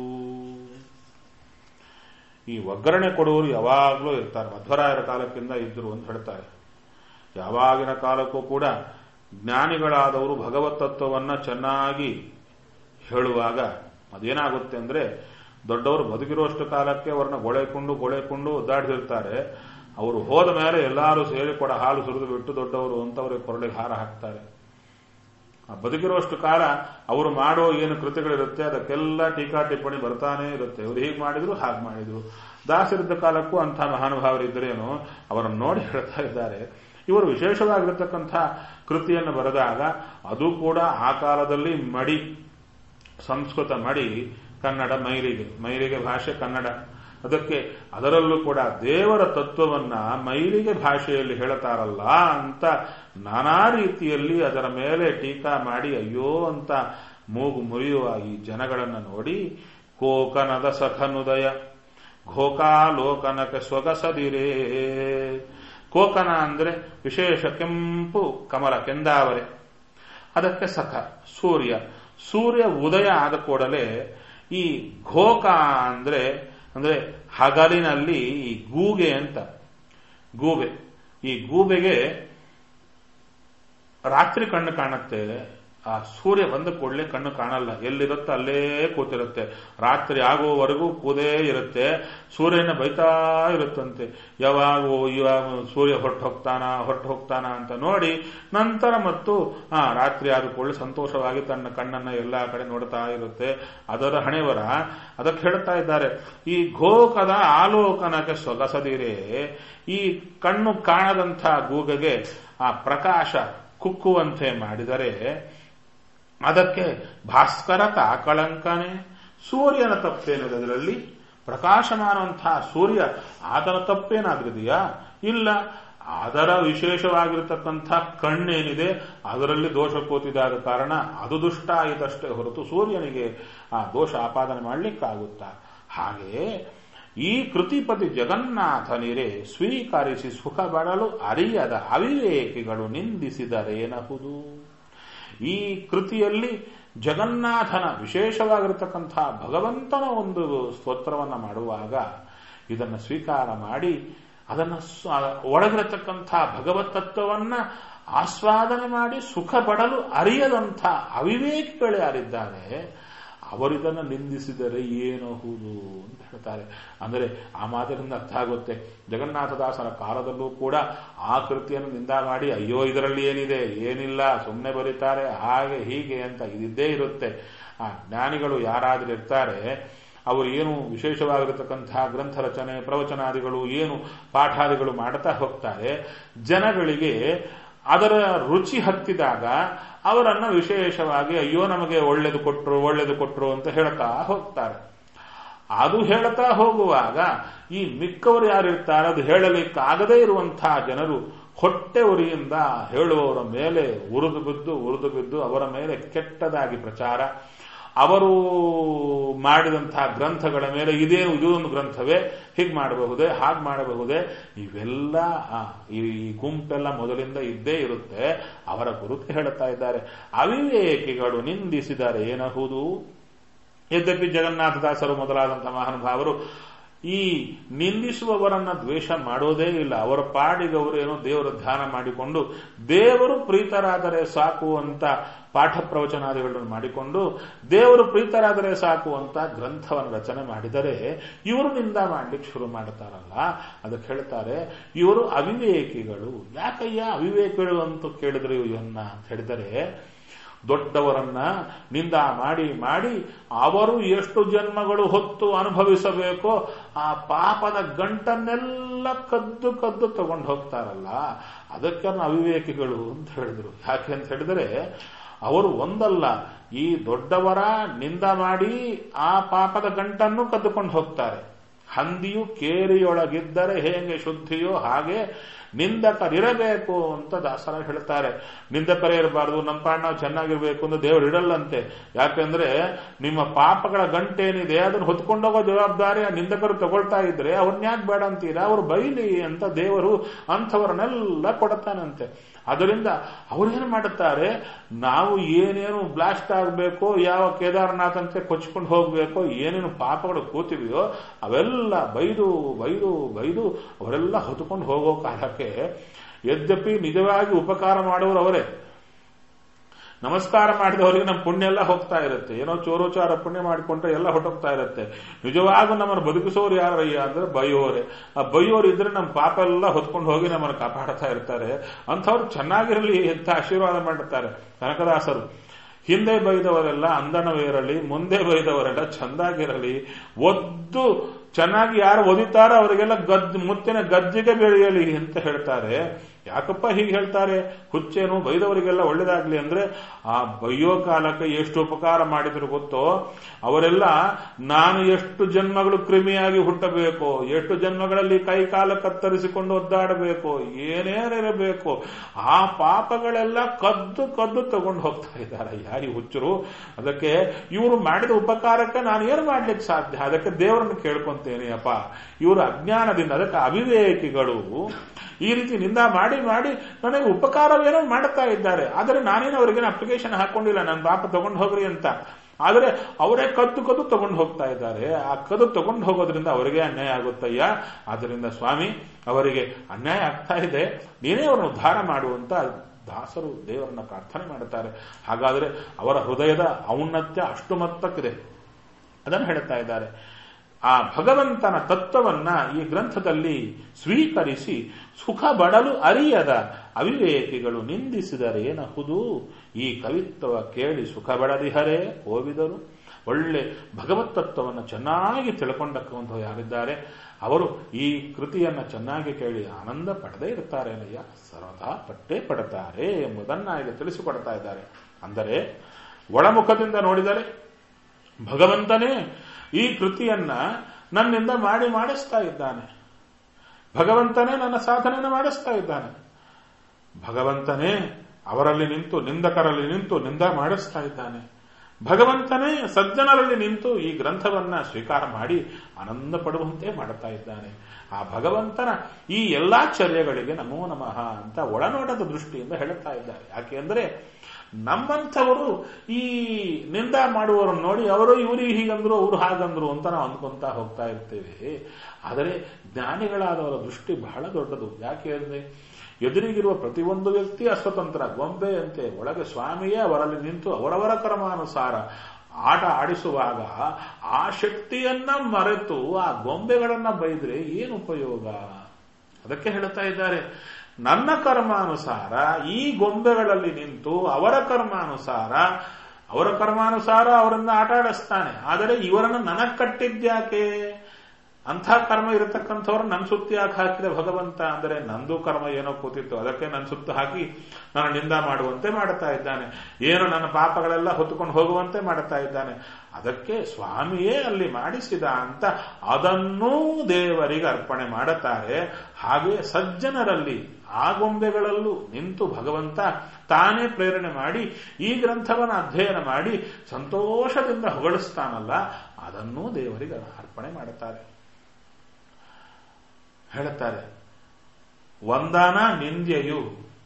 S1: ಈ ಒಗ್ಗರಣೆ ಕೊಡುವವರು ಯಾವಾಗಲೂ ಇರ್ತಾರೆ ಮಧ್ವರಾಯರ ಕಾಲಕ್ಕಿಂತ ಇದ್ರು ಅಂತ ಹೇಳ್ತಾರೆ ಯಾವಾಗಿನ ಕಾಲಕ್ಕೂ ಕೂಡ ಜ್ಞಾನಿಗಳಾದವರು ಭಗವತ್ ತತ್ವವನ್ನ ಚೆನ್ನಾಗಿ ಹೇಳುವಾಗ ಅದೇನಾಗುತ್ತೆ ಅಂದ್ರೆ ದೊಡ್ಡವರು ಬದುಕಿರುವಷ್ಟು ಕಾಲಕ್ಕೆ ಅವ್ರನ್ನ ಗೊಳೆಕೊಂಡು ಗೊಳೆಕೊಂಡು ಒದ್ದಾಡಿಸಿರ್ತಾರೆ ಅವರು ಹೋದ ಮೇಲೆ ಎಲ್ಲರೂ ಸೇರಿ ಕೊಡ ಹಾಲು ಸುರಿದು ಬಿಟ್ಟು ದೊಡ್ಡವರು ಅಂತ ಅವರಿಗೆ ಕೊರಳಿಗೆ ಹಾರ ಹಾಕ್ತಾರೆ ಬದುಕಿರುವಷ್ಟು ಕಾಲ ಅವರು ಮಾಡೋ ಏನು ಕೃತಿಗಳಿರುತ್ತೆ ಅದಕ್ಕೆಲ್ಲ ಟೀಕಾ ಟಿಪ್ಪಣಿ ಬರ್ತಾನೆ ಇರುತ್ತೆ ಇವರು ಹೀಗೆ ಮಾಡಿದ್ರು ಹಾಗೆ ಮಾಡಿದ್ರು ದಾಸರಿದ್ದ ಕಾಲಕ್ಕೂ ಅಂಥ ಮಹಾನುಭಾವರಿದ್ದರೇನು ಅವರನ್ನು ನೋಡಿ ಹೇಳ್ತಾ ಇದ್ದಾರೆ ಇವರು ವಿಶೇಷವಾಗಿರತಕ್ಕಂಥ ಕೃತಿಯನ್ನು ಬರೆದಾಗ ಅದು ಕೂಡ ಆ ಕಾಲದಲ್ಲಿ ಮಡಿ ಸಂಸ್ಕೃತ ಮಡಿ ಕನ್ನಡ ಮೈಲಿಗೆ ಮೈಲಿಗೆ ಭಾಷೆ ಕನ್ನಡ ಅದಕ್ಕೆ ಅದರಲ್ಲೂ ಕೂಡ ದೇವರ ತತ್ವವನ್ನ ಮೈಲಿಗೆ ಭಾಷೆಯಲ್ಲಿ ಹೇಳ್ತಾರಲ್ಲ ಅಂತ ನಾನಾ ರೀತಿಯಲ್ಲಿ ಅದರ ಮೇಲೆ ಟೀಕಾ ಮಾಡಿ ಅಯ್ಯೋ ಅಂತ ಮೂಗು ಮುರಿಯುವ ಈ ಜನಗಳನ್ನು ನೋಡಿ ಕೋಕನದ ಸಖನುದಯ ಘೋಕಾಲೋಕನಕ್ಕೆ ಸೊಗಸದಿರೇ ಕೋಕನ ಅಂದ್ರೆ ವಿಶೇಷ ಕೆಂಪು ಕಮಲ ಕೆಂದಾವರೆ ಅದಕ್ಕೆ ಸಖ ಸೂರ್ಯ ಸೂರ್ಯ ಉದಯ ಆದ ಕೂಡಲೇ ಈ ಘೋಕ ಅಂದ್ರೆ ಅಂದ್ರೆ ಹಗಲಿನಲ್ಲಿ ಈ ಗೂಗೆ ಅಂತ ಗೂಬೆ ಈ ಗೂಬೆಗೆ ರಾತ್ರಿ ಕಣ್ಣು ಕಾಣುತ್ತೆ ಆ ಸೂರ್ಯ ಬಂದ ಕೂಡಲೇ ಕಣ್ಣು ಕಾಣಲ್ಲ ಎಲ್ಲಿರುತ್ತೋ ಅಲ್ಲೇ ಕೂತಿರುತ್ತೆ ರಾತ್ರಿ ಆಗುವವರೆಗೂ ಕೂದೇ ಇರುತ್ತೆ ಸೂರ್ಯನ ಬೈತಾ ಇರುತ್ತಂತೆ ಯಾವಾಗ ಇವಾಗ ಸೂರ್ಯ ಹೊಟ್ಟು ಹೋಗ್ತಾನ ಹೊಟ್ಟು ಹೋಗ್ತಾನ ಅಂತ ನೋಡಿ ನಂತರ ಮತ್ತು ಆ ರಾತ್ರಿ ಆದ ಕೂಡಲೇ ಸಂತೋಷವಾಗಿ ತನ್ನ ಕಣ್ಣನ್ನ ಎಲ್ಲಾ ಕಡೆ ನೋಡ್ತಾ ಇರುತ್ತೆ ಅದರ ಹಣೆವರ ಅದಕ್ಕೆ ಹೇಳ್ತಾ ಇದ್ದಾರೆ ಈ ಘೋಕದ ಆಲೋಕನಕ್ಕೆ ಸೊಗಸದಿರೇ ಈ ಕಣ್ಣು ಕಾಣದಂಥ ಗೂಗಗೆ ಆ ಪ್ರಕಾಶ ಕುಕ್ಕುವಂತೆ ಮಾಡಿದರೆ ಅದಕ್ಕೆ ಭಾಸ್ಕರ ತಾಕಳಂಕನೆ ಸೂರ್ಯನ ತಪ್ಪೇನಿದೆ ಅದರಲ್ಲಿ ಪ್ರಕಾಶಮಾನವಂತಹ ಸೂರ್ಯ ಆತನ ತಪ್ಪೇನಾದ್ರಿದೆಯಾ ಇಲ್ಲ ಅದರ ವಿಶೇಷವಾಗಿರತಕ್ಕಂಥ ಕಣ್ಣೇನಿದೆ ಅದರಲ್ಲಿ ದೋಷ ಕೂತಿದಾದ ಕಾರಣ ಅದು ದುಷ್ಟ ಆಯಿತಷ್ಟೇ ಹೊರತು ಸೂರ್ಯನಿಗೆ ಆ ದೋಷ ಆಪಾದನೆ ಮಾಡಲಿಕ್ಕಾಗುತ್ತಾ ಹಾಗೆಯೇ ಈ ಕೃತಿಪತಿ ಜಗನ್ನಾಥನಿರೇ ಸ್ವೀಕರಿಸಿ ಸುಖ ಬಡಲು ಅರಿಯದ ಅವಿವೇಕಿಗಳು ನಿಂದಿಸಿದರೇನಹುದು ಈ ಕೃತಿಯಲ್ಲಿ ಜಗನ್ನಾಥನ ವಿಶೇಷವಾಗಿರತಕ್ಕಂತಹ ಭಗವಂತನ ಒಂದು ಸ್ತೋತ್ರವನ್ನು ಮಾಡುವಾಗ ಇದನ್ನು ಸ್ವೀಕಾರ ಮಾಡಿ ಅದನ್ನು ಒಳಗಿರತಕ್ಕಂಥ ಭಗವತ್ ತತ್ವವನ್ನ ಆಸ್ವಾದನೆ ಮಾಡಿ ಸುಖ ಪಡಲು ಅರಿಯದಂಥ ಅವಿವೇಕಿಗಳೇ ಯಾರಿದ್ದಾರೆ ಅವರಿದನ್ನು ನಿಂದಿಸಿದರೆ ಏನಹುದು ಅಂತ ಹೇಳ್ತಾರೆ ಅಂದರೆ ಆ ಮಾತಿನಿಂದ ಅರ್ಥ ಆಗುತ್ತೆ ಜಗನ್ನಾಥದಾಸರ ಕಾಲದಲ್ಲೂ ಕೂಡ ಆ ಕೃತಿಯನ್ನು ನಿಂದ ಮಾಡಿ ಅಯ್ಯೋ ಇದರಲ್ಲಿ ಏನಿದೆ ಏನಿಲ್ಲ ಸುಮ್ಮನೆ ಬರೀತಾರೆ ಹಾಗೆ ಹೀಗೆ ಅಂತ ಇದಿದ್ದೇ ಇರುತ್ತೆ ಆ ಜ್ಞಾನಿಗಳು ಯಾರಾದ್ರೂ ಇರ್ತಾರೆ ಅವರು ಏನು ವಿಶೇಷವಾಗಿರತಕ್ಕಂತಹ ಗ್ರಂಥ ರಚನೆ ಪ್ರವಚನಾದಿಗಳು ಏನು ಪಾಠಾದಿಗಳು ಮಾಡ್ತಾ ಹೋಗ್ತಾರೆ ಜನಗಳಿಗೆ ಅದರ ರುಚಿ ಹತ್ತಿದಾಗ ಅವರನ್ನ ವಿಶೇಷವಾಗಿ ಅಯ್ಯೋ ನಮಗೆ ಒಳ್ಳೇದು ಕೊಟ್ರು ಒಳ್ಳೇದು ಕೊಟ್ರು ಅಂತ ಹೇಳ್ತಾ ಹೋಗ್ತಾರೆ ಅದು ಹೇಳ್ತಾ ಹೋಗುವಾಗ ಈ ಮಿಕ್ಕವರು ಯಾರಿರ್ತಾರೆ ಅದು ಹೇಳಲಿಕ್ಕಾಗದೇ ಇರುವಂತಹ ಜನರು ಹೊಟ್ಟೆ ಉರಿಯಿಂದ ಹೇಳುವವರ ಮೇಲೆ ಉರಿದು ಬಿದ್ದು ಉರಿದು ಬಿದ್ದು ಅವರ ಮೇಲೆ ಕೆಟ್ಟದಾಗಿ ಪ್ರಚಾರ ಅವರು ಮಾಡಿದಂತಹ ಗ್ರಂಥಗಳ ಮೇಲೆ ಇದೇನು ಇದೊಂದು ಗ್ರಂಥವೇ ಹೀಗೆ ಮಾಡಬಹುದೇ ಹಾಗೆ ಮಾಡಬಹುದೇ ಇವೆಲ್ಲ ಆ, ಈ ಗುಂಪೆಲ್ಲ ಮೊದಲಿಂದ ಇದ್ದೇ ಇರುತ್ತೆ ಅವರ ಕುರಿತು ಹೇಳ್ತಾ ಇದ್ದಾರೆ ಅವಿವೇಕಿಗಳು ನಿಂದಿಸಿದ್ದಾರೆ ಏನಹುದು ಯದ್ಯಪಿ ಜಗನ್ನಾಥದಾಸರು ಮೊದಲಾದಂತಹ ಮಹಾನುಭಾವರು ಈ ನಿಂದಿಸುವವರನ್ನ ದ್ವೇಷ ಮಾಡೋದೇ ಇಲ್ಲ ಅವರ ಪಾಡಿಗೆ ಅವರು ಏನೋ ದೇವರ ಧ್ಯಾನ ಮಾಡಿಕೊಂಡು ದೇವರು ಪ್ರೀತರಾದರೆ ಸಾಕು ಅಂತ ಪಾಠ ಪ್ರವಚನಾದಿಗಳನ್ನು ಮಾಡಿಕೊಂಡು ದೇವರು ಪ್ರೀತರಾದರೆ ಸಾಕು ಅಂತ ಗ್ರಂಥವನ್ನು ರಚನೆ ಮಾಡಿದರೆ ಇವರು ನಿಂದ ಮಾಡ್ಲಿಕ್ಕೆ ಶುರು ಮಾಡ್ತಾರಲ್ಲ ಅದಕ್ಕೆ ಹೇಳ್ತಾರೆ ಇವರು ಅವಿವೇಕಿಗಳು ಯಾಕಯ್ಯ ಅವಿವೇಕಿಗಳು ಅಂತ ಕೇಳಿದ್ರು ಇವನ್ನ ಅಂತ ಹೇಳಿದರೆ ದೊಡ್ಡವರನ್ನ ನಿಂದ ಮಾಡಿ ಮಾಡಿ ಅವರು ಎಷ್ಟು ಜನ್ಮಗಳು ಹೊತ್ತು ಅನುಭವಿಸಬೇಕೋ ಆ ಪಾಪದ ಗಂಟನ್ನೆಲ್ಲ ಕದ್ದು ಕದ್ದು ತಗೊಂಡು ಹೋಗ್ತಾರಲ್ಲ ಅದಕ್ಕೆ ಅವ್ರನ್ನ ಅವಿವೇಕಿಗಳು ಅಂತ ಹೇಳಿದ್ರು ಯಾಕೆ ಅಂತ ಹೇಳಿದರೆ ಅವರು ಒಂದಲ್ಲ ಈ ದೊಡ್ಡವರ ನಿಂದ ಮಾಡಿ ಆ ಪಾಪದ ಗಂಟನ್ನು ಕದ್ದುಕೊಂಡು ಹೋಗ್ತಾರೆ ಹಂದಿಯು ಕೇರಿಯೊಳಗಿದ್ದರೆ ಹೇಗೆ ಶುದ್ಧಿಯೋ ಹಾಗೆ ನಿಂದಕರಿರಬೇಕು ಅಂತ ದಾಸರ ಹೇಳ್ತಾರೆ ನಿಂದಕರೇ ಇರಬಾರದು ನಮ್ಮ ಪಾಡ್ ನಾವು ಚೆನ್ನಾಗಿರ್ಬೇಕು ಅಂತ ದೇವರು ಇಡಲ್ಲಂತೆ ಯಾಕೆಂದ್ರೆ ನಿಮ್ಮ ಪಾಪಗಳ ಗಂಟೇನಿದೆ ಅದನ್ನು ಹೊತ್ಕೊಂಡೋಗೋ ಜವಾಬ್ದಾರಿ ಆ ನಿಂದಕರು ತಗೊಳ್ತಾ ಇದ್ರೆ ಅವ್ರನ್ನ ಯಾಕೆ ಬೇಡ ಅಂತೀರಾ ಅವ್ರು ಬೈಲಿ ಅಂತ ದೇವರು ಅಂಥವ್ರನ್ನೆಲ್ಲ ಕೊಡುತ್ತಾನಂತೆ ಅದರಿಂದ ಅವ್ರೇನು ಮಾಡುತ್ತಾರೆ ನಾವು ಏನೇನು ಬ್ಲಾಸ್ಟ್ ಆಗಬೇಕೋ ಯಾವ ಕೇದಾರನಾಥ್ ಅಂತ ಕೊಚ್ಕೊಂಡು ಹೋಗ್ಬೇಕೋ ಏನೇನು ಪಾಪಗಳು ಕೂತಿವೆಯೋ ಅವೆಲ್ಲ ಬೈದು ಬೈದು ಬೈದು ಅವರೆಲ್ಲ ಹೊತ್ಕೊಂಡು ಹೋಗೋ ಕಾಲಕ್ಕೆ ಯದ್ಯಪಿ ನಿಜವಾಗಿ ಉಪಕಾರ ಮಾಡುವವರು ಅವರೇ ನಮಸ್ಕಾರ ಮಾಡಿದವರಿಗೆ ನಮ್ಮ ಪುಣ್ಯ ಎಲ್ಲ ಹೋಗ್ತಾ ಇರುತ್ತೆ ಏನೋ ಚೋರೋಚಾರ ಪುಣ್ಯ ಮಾಡಿಕೊಂಡ್ರೆ ಎಲ್ಲ ಹೊಟ್ಟೋಗ್ತಾ ಇರುತ್ತೆ ನಿಜವಾಗೂ ನಮ್ಮನ್ನು ಬದುಕಿಸೋರು ಯಾರಯ್ಯ ಅಂದ್ರೆ ಬೈಯೋರೆ ಆ ಬೈಯೋರು ಇದ್ರೆ ನಮ್ಮ ಪಾಪ ಎಲ್ಲ ಹೊತ್ಕೊಂಡು ಹೋಗಿ ನಮ್ಮನ್ನು ಕಾಪಾಡ್ತಾ ಇರ್ತಾರೆ ಅಂಥವ್ರು ಚೆನ್ನಾಗಿರಲಿ ಅಂತ ಆಶೀರ್ವಾದ ಮಾಡುತ್ತಾರೆ ಕನಕದಾಸರು ಹಿಂದೆ ಬೈದವರೆಲ್ಲ ಅಂದನವಿರಲಿ ಮುಂದೆ ಬೈದವರೆಲ್ಲ ಚಂದಾಗಿರಲಿ ಒದ್ದು ಚೆನ್ನಾಗಿ ಯಾರು ಒದಿತಾರೋ ಅವರಿಗೆಲ್ಲ ಗದ್ ಮುತ್ತಿನ ಗದ್ದಿಗೆ ಬೆಳೆಯಲಿ ಅಂತ ಹೇಳ್ತಾರೆ ಯಾಕಪ್ಪ ಹೀಗೆ ಹೇಳ್ತಾರೆ ಹುಚ್ಚೇನು ಬೈದವರಿಗೆಲ್ಲ ಒಳ್ಳೇದಾಗ್ಲಿ ಅಂದ್ರೆ ಆ ಬೈಯೋ ಕಾಲಕ್ಕೆ ಎಷ್ಟು ಉಪಕಾರ ಮಾಡಿದ್ರು ಗೊತ್ತೋ ಅವರೆಲ್ಲ ನಾನು ಎಷ್ಟು ಜನ್ಮಗಳು ಕ್ರಿಮಿಯಾಗಿ ಹುಟ್ಟಬೇಕು ಎಷ್ಟು ಜನ್ಮಗಳಲ್ಲಿ ಕೈ ಕಾಲ ಕತ್ತರಿಸಿಕೊಂಡು ಒದ್ದಾಡಬೇಕು ಏನೇನಿರಬೇಕು ಆ ಪಾಪಗಳೆಲ್ಲ ಕದ್ದು ಕದ್ದು ತಗೊಂಡು ಹೋಗ್ತಾ ಇದ್ದಾರೆ ಯಾರಿ ಹುಚ್ಚರು ಅದಕ್ಕೆ ಇವರು ಮಾಡಿದ ಉಪಕಾರಕ್ಕೆ ನಾನು ಏನು ಮಾಡ್ಲಿಕ್ಕೆ ಸಾಧ್ಯ ಅದಕ್ಕೆ ದೇವರನ್ನು ಕೇಳ್ಕೊಂತೇನೆ ಅಪ್ಪ ಇವರು ಅಜ್ಞಾನದಿಂದ ಅದಕ್ಕೆ ಅವಿವೇಕಿಗಳು ಈ ರೀತಿ ನಿಂದ ಮಾಡಿ ಮಾಡಿ ನನಗೆ ಉಪಕಾರವೇನೋ ಮಾಡುತ್ತಾ ಇದ್ದಾರೆ ಆದರೆ ನಾನೇನು ಅವರಿಗೇನು ಅಪ್ಲಿಕೇಶನ್ ಹಾಕೊಂಡಿಲ್ಲ ನನ್ನ ಪಾಪ ತಗೊಂಡು ಹೋಗ್ರಿ ಅಂತ ಆದರೆ ಅವರೇ ಕದ್ದು ಕದ್ದು ತಗೊಂಡು ಹೋಗ್ತಾ ಇದ್ದಾರೆ ಆ ಕದ್ದು ತಗೊಂಡು ಹೋಗೋದ್ರಿಂದ ಅವರಿಗೆ ಅನ್ಯಾಯ ಆಗುತ್ತಯ್ಯ ಆದ್ದರಿಂದ ಸ್ವಾಮಿ ಅವರಿಗೆ ಅನ್ಯಾಯ ಆಗ್ತಾ ಇದೆ ನೀನೇ ಅವರನ್ನು ಉದ್ಧಾರ ಮಾಡುವಂತ ದಾಸರು ದೇವರನ್ನ ಪ್ರಾರ್ಥನೆ ಮಾಡುತ್ತಾರೆ ಹಾಗಾದರೆ ಅವರ ಹೃದಯದ ಔನ್ನತ್ಯ ಅಷ್ಟು ಮತ್ತಕ್ಕಿದೆ ಅದನ್ನು ಹೇಳ್ತಾ ಇದ್ದಾರೆ ಆ ಭಗವಂತನ ತತ್ವವನ್ನ ಈ ಗ್ರಂಥದಲ್ಲಿ ಸ್ವೀಕರಿಸಿ ಸುಖ ಬಡಲು ಅರಿಯದ ಅವಿವೇಕಿಗಳು ನಿಂದಿಸಿದರೇನಹುದು ಈ ಕವಿತ್ವ ಕೇಳಿ ಸುಖ ಬಡದಿಹರೇ ಹೋಗಿದರು ಒಳ್ಳೆ ಭಗವತ್ ತತ್ವವನ್ನು ಚೆನ್ನಾಗಿ ತಿಳ್ಕೊಂಡಕ್ಕಂಥ ಯಾರಿದ್ದಾರೆ ಅವರು ಈ ಕೃತಿಯನ್ನ ಚೆನ್ನಾಗಿ ಕೇಳಿ ಆನಂದ ಪಡೆದೇ ಇರ್ತಾರೆ ಅಲ್ಲಯ್ಯ ಸರ್ವದಾ ಪಟ್ಟೇ ಪಡುತ್ತಾರೆ ಎಂಬುದನ್ನ ಇಲ್ಲಿ ತಿಳಿಸಿಕೊಡ್ತಾ ಇದ್ದಾರೆ ಅಂದರೆ ಒಳಮುಖದಿಂದ ನೋಡಿದರೆ ಭಗವಂತನೇ ಈ ಕೃತಿಯನ್ನ ನನ್ನಿಂದ ಮಾಡಿ ಮಾಡಿಸ್ತಾ ಇದ್ದಾನೆ ಭಗವಂತನೇ ನನ್ನ ಸಾಧನೆಯನ್ನು ಮಾಡಿಸ್ತಾ ಇದ್ದಾನೆ ಭಗವಂತನೇ ಅವರಲ್ಲಿ ನಿಂತು ನಿಂದಕರಲ್ಲಿ ನಿಂತು ನಿಂದ ಮಾಡಿಸ್ತಾ ಇದ್ದಾನೆ ಭಗವಂತನೇ ಸಜ್ಜನರಲ್ಲಿ ನಿಂತು ಈ ಗ್ರಂಥವನ್ನ ಸ್ವೀಕಾರ ಮಾಡಿ ಆನಂದ ಪಡುವಂತೆ ಮಾಡುತ್ತಾ ಇದ್ದಾನೆ ಆ ಭಗವಂತನ ಈ ಎಲ್ಲಾ ಚರ್ಯಗಳಿಗೆ ನಮೋ ನಮಃ ಅಂತ ಒಳನೋಟದ ದೃಷ್ಟಿಯಿಂದ ಹೇಳುತ್ತಾ ಇದ್ದಾರೆ ಯಾಕೆ ಅಂದ್ರೆ ನಮ್ಮಂಥವರು ಈ ನಿಂದ ಮಾಡುವವರನ್ನು ನೋಡಿ ಅವರು ಇವರು ಹೀಗಂದ್ರು ಅವರು ಹಾಗಂದ್ರು ಅಂತ ನಾವು ಅಂದ್ಕೊಂತ ಹೋಗ್ತಾ ಇರ್ತೇವೆ ಆದರೆ ಜ್ಞಾನಿಗಳಾದವರ ದೃಷ್ಟಿ ಬಹಳ ದೊಡ್ಡದು ಯಾಕೆ ಅಂದ್ರೆ ಎದುರಿಗಿರುವ ಪ್ರತಿಯೊಂದು ವ್ಯಕ್ತಿ ಅಸ್ವತಂತ್ರ ಗೊಂಬೆ ಅಂತೆ ಒಳಗೆ ಸ್ವಾಮಿಯೇ ಅವರಲ್ಲಿ ನಿಂತು ಅವರವರ ಕರ್ಮಾನುಸಾರ ಆಟ ಆಡಿಸುವಾಗ ಆ ಶಕ್ತಿಯನ್ನ ಮರೆತು ಆ ಗೊಂಬೆಗಳನ್ನ ಬೈದ್ರೆ ಏನು ಉಪಯೋಗ ಅದಕ್ಕೆ ಹೇಳ್ತಾ ಇದ್ದಾರೆ ನನ್ನ ಕರ್ಮಾನುಸಾರ ಈ ಗೊಂಬೆಗಳಲ್ಲಿ ನಿಂತು ಅವರ ಕರ್ಮಾನುಸಾರ ಅವರ ಕರ್ಮಾನುಸಾರ ಅವರನ್ನ ಆಟ ಆಡಿಸ್ತಾನೆ ಆದರೆ ಇವರನ್ನು ನನಗ್ ಕಟ್ಟಿದ್ಯಾಕೆ ಅಂಥ ಕರ್ಮ ಇರತಕ್ಕಂಥವ್ರು ನನ್ನ ಸುತ್ತಿ ಯಾಕೆ ಹಾಕಿದ ಭಗವಂತ ಅಂದರೆ ನಂದು ಕರ್ಮ ಏನೋ ಕೂತಿತ್ತು ಅದಕ್ಕೆ ನನ್ನ ಸುತ್ತು ಹಾಕಿ ನನ್ನ ನಿಂದ ಮಾಡುವಂತೆ ಮಾಡುತ್ತಾ ಇದ್ದಾನೆ ಏನು ನನ್ನ ಪಾಪಗಳೆಲ್ಲ ಹೊತ್ತುಕೊಂಡು ಹೋಗುವಂತೆ ಮಾಡುತ್ತಾ ಇದ್ದಾನೆ ಅದಕ್ಕೆ ಸ್ವಾಮಿಯೇ ಅಲ್ಲಿ ಮಾಡಿಸಿದ ಅಂತ ಅದನ್ನೂ ದೇವರಿಗೆ ಅರ್ಪಣೆ ಮಾಡುತ್ತಾರೆ ಹಾಗೆ ಸಜ್ಜನರಲ್ಲಿ ಆ ಗೊಂಬೆಗಳಲ್ಲೂ ನಿಂತು ಭಗವಂತ ತಾನೇ ಪ್ರೇರಣೆ ಮಾಡಿ ಈ ಗ್ರಂಥವನ್ನು ಅಧ್ಯಯನ ಮಾಡಿ ಸಂತೋಷದಿಂದ ಹೊಗಳಿಸ್ತಾನಲ್ಲ ಅದನ್ನೂ ದೇವರಿಗೆ ಅರ್ಪಣೆ ಮಾಡುತ್ತಾರೆ ಹೇಳುತ್ತಾರೆ ವಂದನ ನಿಂದ್ಯೆಯು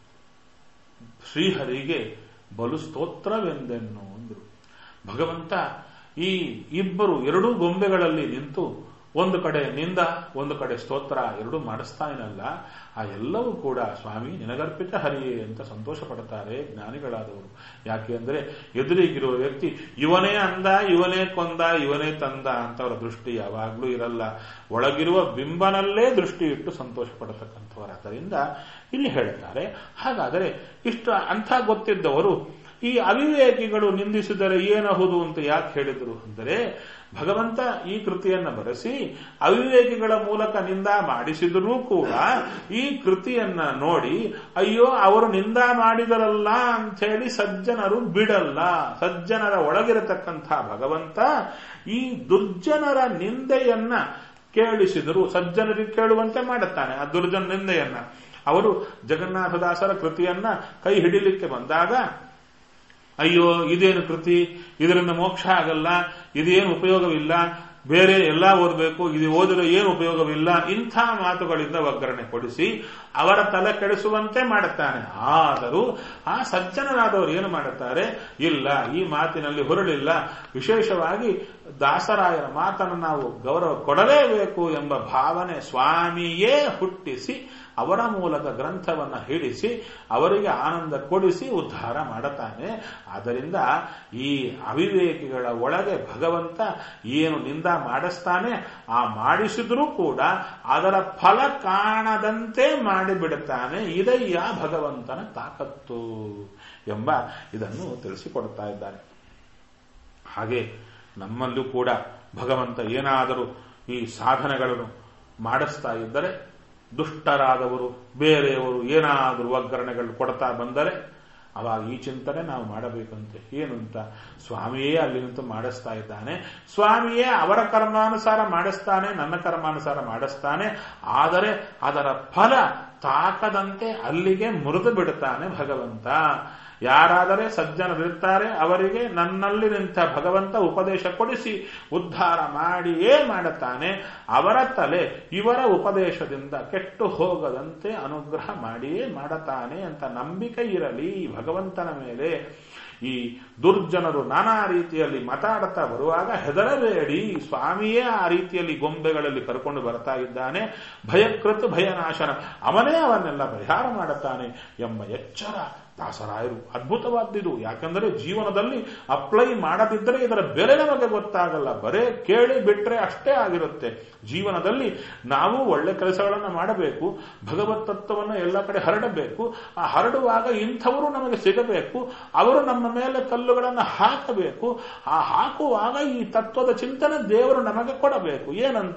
S1: ಶ್ರೀಹರಿಗೆ ಬಲು ಸ್ತೋತ್ರವೆಂದೆನ್ನು ಅಂದ್ರು ಭಗವಂತ ಈ ಇಬ್ಬರು ಎರಡೂ ಗೊಂಬೆಗಳಲ್ಲಿ ನಿಂತು ಒಂದು ಕಡೆ ನಿಂದ ಒಂದು ಕಡೆ ಸ್ತೋತ್ರ ಎರಡೂ ಮಾಡಿಸ್ತಾನಲ್ಲ ಆ ಎಲ್ಲವೂ ಕೂಡ ಸ್ವಾಮಿ ನಿನಗರ್ಪಿತ ಹರಿಯೇ ಅಂತ ಸಂತೋಷ ಪಡ್ತಾರೆ ಜ್ಞಾನಿಗಳಾದವರು ಯಾಕೆ ಅಂದ್ರೆ ಎದುರಿಗಿರುವ ವ್ಯಕ್ತಿ ಇವನೇ ಅಂದ ಇವನೇ ಕೊಂದ ಇವನೇ ತಂದ ಅಂತ ಅವರ ದೃಷ್ಟಿ ಯಾವಾಗ್ಲೂ ಇರಲ್ಲ ಒಳಗಿರುವ ಬಿಂಬನಲ್ಲೇ ದೃಷ್ಟಿ ಇಟ್ಟು ಸಂತೋಷ ಪಡತಕ್ಕಂಥವರಾದ್ದರಿಂದ ಇಲ್ಲಿ ಹೇಳ್ತಾರೆ ಹಾಗಾದರೆ ಇಷ್ಟು ಅಂಥ ಗೊತ್ತಿದ್ದವರು ಈ ಅವಿವೇಕಿಗಳು ನಿಂದಿಸಿದರೆ ಏನಹುದು ಅಂತ ಯಾಕೆ ಹೇಳಿದರು ಅಂದರೆ ಭಗವಂತ ಈ ಕೃತಿಯನ್ನು ಬರೆಸಿ ಅವಿವೇಕಿಗಳ ಮೂಲಕ ನಿಂದ ಮಾಡಿಸಿದರೂ ಕೂಡ ಈ ಕೃತಿಯನ್ನ ನೋಡಿ ಅಯ್ಯೋ ಅವರು ನಿಂದ ಮಾಡಿದರಲ್ಲ ಅಂಥೇಳಿ ಸಜ್ಜನರು ಬಿಡಲ್ಲ ಸಜ್ಜನರ ಒಳಗಿರತಕ್ಕಂಥ ಭಗವಂತ ಈ ದುರ್ಜನರ ನಿಂದೆಯನ್ನ ಕೇಳಿಸಿದರು ಸಜ್ಜನರಿಗೆ ಕೇಳುವಂತೆ ಮಾಡುತ್ತಾನೆ ಆ ದುರ್ಜನ ನಿಂದೆಯನ್ನ ಅವರು ಜಗನ್ನಾಥದಾಸರ ಕೃತಿಯನ್ನ ಕೈ ಹಿಡಿಲಿಕ್ಕೆ ಬಂದಾಗ ಅಯ್ಯೋ ಇದೇನು ಕೃತಿ ಇದರಿಂದ ಮೋಕ್ಷ ಆಗಲ್ಲ ಇದೇನು ಉಪಯೋಗವಿಲ್ಲ ಬೇರೆ ಎಲ್ಲ ಓದಬೇಕು ಇದು ಓದಿದ್ರೆ ಏನು ಉಪಯೋಗವಿಲ್ಲ ಇಂಥ ಮಾತುಗಳಿಂದ ಒಗ್ಗರಣೆ ಕೊಡಿಸಿ ಅವರ ತಲೆ ಕೆಡಿಸುವಂತೆ ಮಾಡುತ್ತಾನೆ ಆದರೂ ಆ ಸಜ್ಜನರಾದವರು ಏನು ಮಾಡುತ್ತಾರೆ ಇಲ್ಲ ಈ ಮಾತಿನಲ್ಲಿ ಹೊರಳಿಲ್ಲ ವಿಶೇಷವಾಗಿ ದಾಸರಾಯರ ಮಾತನ್ನು ನಾವು ಗೌರವ ಕೊಡಲೇಬೇಕು ಎಂಬ ಭಾವನೆ ಸ್ವಾಮಿಯೇ ಹುಟ್ಟಿಸಿ ಅವರ ಮೂಲಕ ಗ್ರಂಥವನ್ನು ಹಿಡಿಸಿ ಅವರಿಗೆ ಆನಂದ ಕೊಡಿಸಿ ಉದ್ಧಾರ ಮಾಡುತ್ತಾನೆ ಆದ್ದರಿಂದ ಈ ಅವಿವೇಕಿಗಳ ಒಳಗೆ ಭಗವಂತ ಏನು ನಿಂದ ಮಾಡಿಸ್ತಾನೆ ಆ ಮಾಡಿಸಿದ್ರೂ ಕೂಡ ಅದರ ಫಲ ಕಾಣದಂತೆ ಮಾಡಿಬಿಡುತ್ತಾನೆ ಇದಯ್ಯ ಭಗವಂತನ ತಾಕತ್ತು ಎಂಬ ಇದನ್ನು ತಿಳಿಸಿಕೊಡ್ತಾ ಇದ್ದಾನೆ ಹಾಗೆ ನಮ್ಮಲ್ಲೂ ಕೂಡ ಭಗವಂತ ಏನಾದರೂ ಈ ಸಾಧನೆಗಳನ್ನು ಮಾಡಿಸ್ತಾ ಇದ್ದರೆ ದುಷ್ಟರಾದವರು ಬೇರೆಯವರು ಏನಾದರೂ ಒಗ್ಗರಣೆಗಳು ಕೊಡ್ತಾ ಬಂದರೆ ಅವಾಗ ಈ ಚಿಂತನೆ ನಾವು ಮಾಡಬೇಕಂತೆ ಏನು ಅಂತ ಸ್ವಾಮಿಯೇ ಅಲ್ಲಿ ನಿಂತು ಮಾಡಿಸ್ತಾ ಇದ್ದಾನೆ ಸ್ವಾಮಿಯೇ ಅವರ ಕರ್ಮಾನುಸಾರ ಮಾಡಿಸ್ತಾನೆ ನನ್ನ ಕರ್ಮಾನುಸಾರ ಮಾಡಿಸ್ತಾನೆ ಆದರೆ ಅದರ ಫಲ ತಾಕದಂತೆ ಅಲ್ಲಿಗೆ ಮುರಿದು ಬಿಡುತ್ತಾನೆ ಭಗವಂತ ಯಾರಾದರೆ ಸಜ್ಜನರಿರ್ತಾರೆ ಅವರಿಗೆ ನನ್ನಲ್ಲಿ ನಿಂತ ಭಗವಂತ ಉಪದೇಶ ಕೊಡಿಸಿ ಉದ್ಧಾರ ಮಾಡಿಯೇ ಮಾಡುತ್ತಾನೆ ಅವರ ತಲೆ ಇವರ ಉಪದೇಶದಿಂದ ಕೆಟ್ಟು ಹೋಗದಂತೆ ಅನುಗ್ರಹ ಮಾಡಿಯೇ ಮಾಡುತ್ತಾನೆ ಅಂತ ನಂಬಿಕೆ ಇರಲಿ ಭಗವಂತನ ಮೇಲೆ ಈ ದುರ್ಜನರು ನಾನಾ ರೀತಿಯಲ್ಲಿ ಮಾತಾಡುತ್ತಾ ಬರುವಾಗ ಹೆದರಬೇಡಿ ಸ್ವಾಮಿಯೇ ಆ ರೀತಿಯಲ್ಲಿ ಗೊಂಬೆಗಳಲ್ಲಿ ಕರ್ಕೊಂಡು ಬರ್ತಾ ಇದ್ದಾನೆ ಭಯಕೃತ ಭಯನಾಶನ ಅವನೇ ಅವನ್ನೆಲ್ಲ ಪರಿಹಾರ ಮಾಡುತ್ತಾನೆ ಎಂಬ ಎಚ್ಚರ ದಾಸರಾಯರು ಅದ್ಭುತವಾದ್ದಿದು ಯಾಕಂದರೆ ಜೀವನದಲ್ಲಿ ಅಪ್ಲೈ ಮಾಡದಿದ್ದರೆ ಇದರ ಬೆಲೆ ನಮಗೆ ಗೊತ್ತಾಗಲ್ಲ ಬರೇ ಕೇಳಿ ಬಿಟ್ರೆ ಅಷ್ಟೇ ಆಗಿರುತ್ತೆ ಜೀವನದಲ್ಲಿ ನಾವು ಒಳ್ಳೆ ಕೆಲಸಗಳನ್ನು ಮಾಡಬೇಕು ಭಗವತ್ ತತ್ವವನ್ನು ಎಲ್ಲ ಕಡೆ ಹರಡಬೇಕು ಆ ಹರಡುವಾಗ ಇಂಥವರು ನಮಗೆ ಸಿಗಬೇಕು ಅವರು ನಮ್ಮ ಮೇಲೆ ಕಲ್ಲುಗಳನ್ನು ಹಾಕಬೇಕು ಆ ಹಾಕುವಾಗ ಈ ತತ್ವದ ಚಿಂತನೆ ದೇವರು ನಮಗೆ ಕೊಡಬೇಕು ಏನಂತ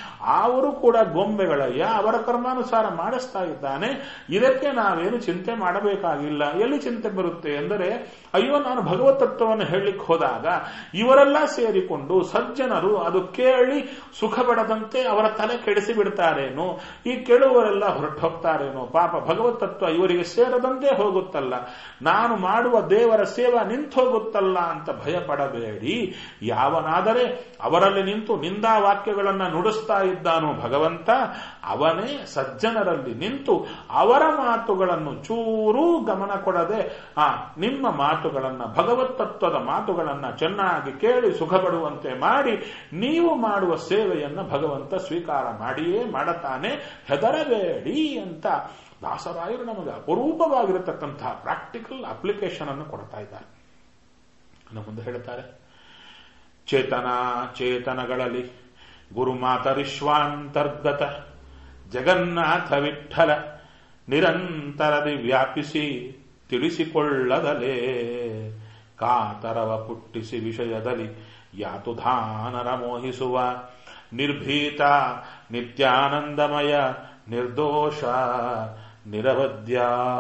S1: ಅವರು ಕೂಡ ಗೊಂಬೆಗಳಯ್ಯ ಅವರ ಕರ್ಮಾನುಸಾರ ಮಾಡಿಸ್ತಾ ಇದ್ದಾನೆ ಇದಕ್ಕೆ ನಾವೇನು ಚಿಂತೆ ಮಾಡಬೇಕಾಗಿಲ್ಲ ಎಲ್ಲಿ ಚಿಂತೆ ಬರುತ್ತೆ ಎಂದರೆ ಅಯ್ಯೋ ನಾನು ಭಗವತ್ ತತ್ವವನ್ನು ಹೇಳಲಿಕ್ಕೆ ಹೋದಾಗ ಇವರೆಲ್ಲ ಸೇರಿಕೊಂಡು ಸಜ್ಜನರು ಅದು ಕೇಳಿ ಸುಖ ಪಡದಂತೆ ಅವರ ತಲೆ ಕೆಡಿಸಿ ಬಿಡ್ತಾರೇನೋ ಈ ಕೇಳುವವರೆಲ್ಲ ಹೊರಟು ಹೋಗ್ತಾರೇನೋ ಪಾಪ ಭಗವತ್ ತತ್ವ ಇವರಿಗೆ ಸೇರದಂತೆ ಹೋಗುತ್ತಲ್ಲ ನಾನು ಮಾಡುವ ದೇವರ ಸೇವಾ ನಿಂತು ಹೋಗುತ್ತಲ್ಲ ಅಂತ ಭಯ ಪಡಬೇಡಿ ಯಾವನಾದರೆ ಅವರಲ್ಲಿ ನಿಂತು ನಿಂದಾ ವಾಕ್ಯಗಳನ್ನು ನುಡಿಸ್ತಾ ಇದ್ದಾನೋ ಭಗವಂತ ಅವನೇ ಸಜ್ಜನರಲ್ಲಿ ನಿಂತು ಅವರ ಮಾತುಗಳನ್ನು ಚೂರೂ ಗಮನ ಕೊಡದೆ ಆ ನಿಮ್ಮ ಮಾತುಗಳನ್ನು ಭಗವತ್ ತತ್ವದ ಮಾತುಗಳನ್ನು ಚೆನ್ನಾಗಿ ಕೇಳಿ ಸುಖ ಪಡುವಂತೆ ಮಾಡಿ ನೀವು ಮಾಡುವ ಸೇವೆಯನ್ನು ಭಗವಂತ ಸ್ವೀಕಾರ ಮಾಡಿಯೇ ಮಾಡುತ್ತಾನೆ ಹೆದರಬೇಡಿ ಅಂತ ದಾಸರಾಯರು ನಮಗೆ ಅಪರೂಪವಾಗಿರತಕ್ಕಂತಹ ಪ್ರಾಕ್ಟಿಕಲ್ ಅಪ್ಲಿಕೇಶನ್ ಅನ್ನು ಕೊಡ್ತಾ ಇದ್ದಾರೆ ಇನ್ನು ಮುಂದೆ ಹೇಳ್ತಾರೆ ಚೇತನ ಚೇತನಗಳಲ್ಲಿ ಗುರುಮಾತರಿಶ್ವಾಂತರ್ಗತ ಜಗನ್ನಾಥ ವಿಠಲ ನಿರಂತರದಿ ವ್ಯಾಪಿಸಿ ತಿಳಿಸಿಕೊಳ್ಳದಲೇ ಕಾತರವ ಪುಟ್ಟಿಸಿ ವಿಷಯದಲ್ಲಿ ಯಾತುಧಾನರ ಮೋಹಿಸುವ ನಿರ್ಭೀತ ನಿತ್ಯಾನಂದಮಯ ನಿರ್ದೋಷ ನಿರವಧ್ಯ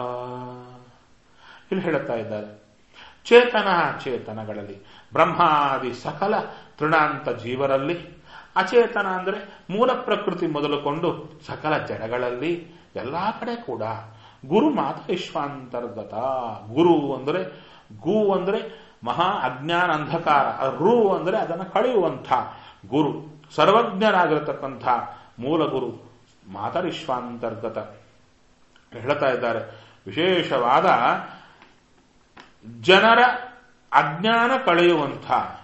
S1: ಇಲ್ಲಿ ಹೇಳುತ್ತಾ ಇದ್ದಾರೆ ಚೇತನ ಚೇತನಗಳಲ್ಲಿ ಬ್ರಹ್ಮಾದಿ ಸಕಲ ತೃಣಾಂತ ಜೀವರಲ್ಲಿ ಅಚೇತನ ಅಂದರೆ ಮೂಲ ಪ್ರಕೃತಿ ಮೊದಲುಕೊಂಡು ಸಕಲ ಜಡಗಳಲ್ಲಿ ಎಲ್ಲಾ ಕಡೆ ಕೂಡ ಗುರು ಮಾತ ವಿಶ್ವಾಂತರ್ಗತ ಗುರು ಅಂದರೆ ಗು ಅಂದ್ರೆ ಮಹಾ ಅಜ್ಞಾನ ಅಂಧಕಾರ ರು ಅಂದ್ರೆ ಅದನ್ನು ಕಳೆಯುವಂಥ ಗುರು ಸರ್ವಜ್ಞರಾಗಿರತಕ್ಕಂಥ ಮೂಲ ಗುರು ಮಾತರಿಶ್ವಾಂತರ್ಗತ ಹೇಳ್ತಾ ಇದ್ದಾರೆ ವಿಶೇಷವಾದ ಜನರ ಅಜ್ಞಾನ ಕಳೆಯುವಂಥ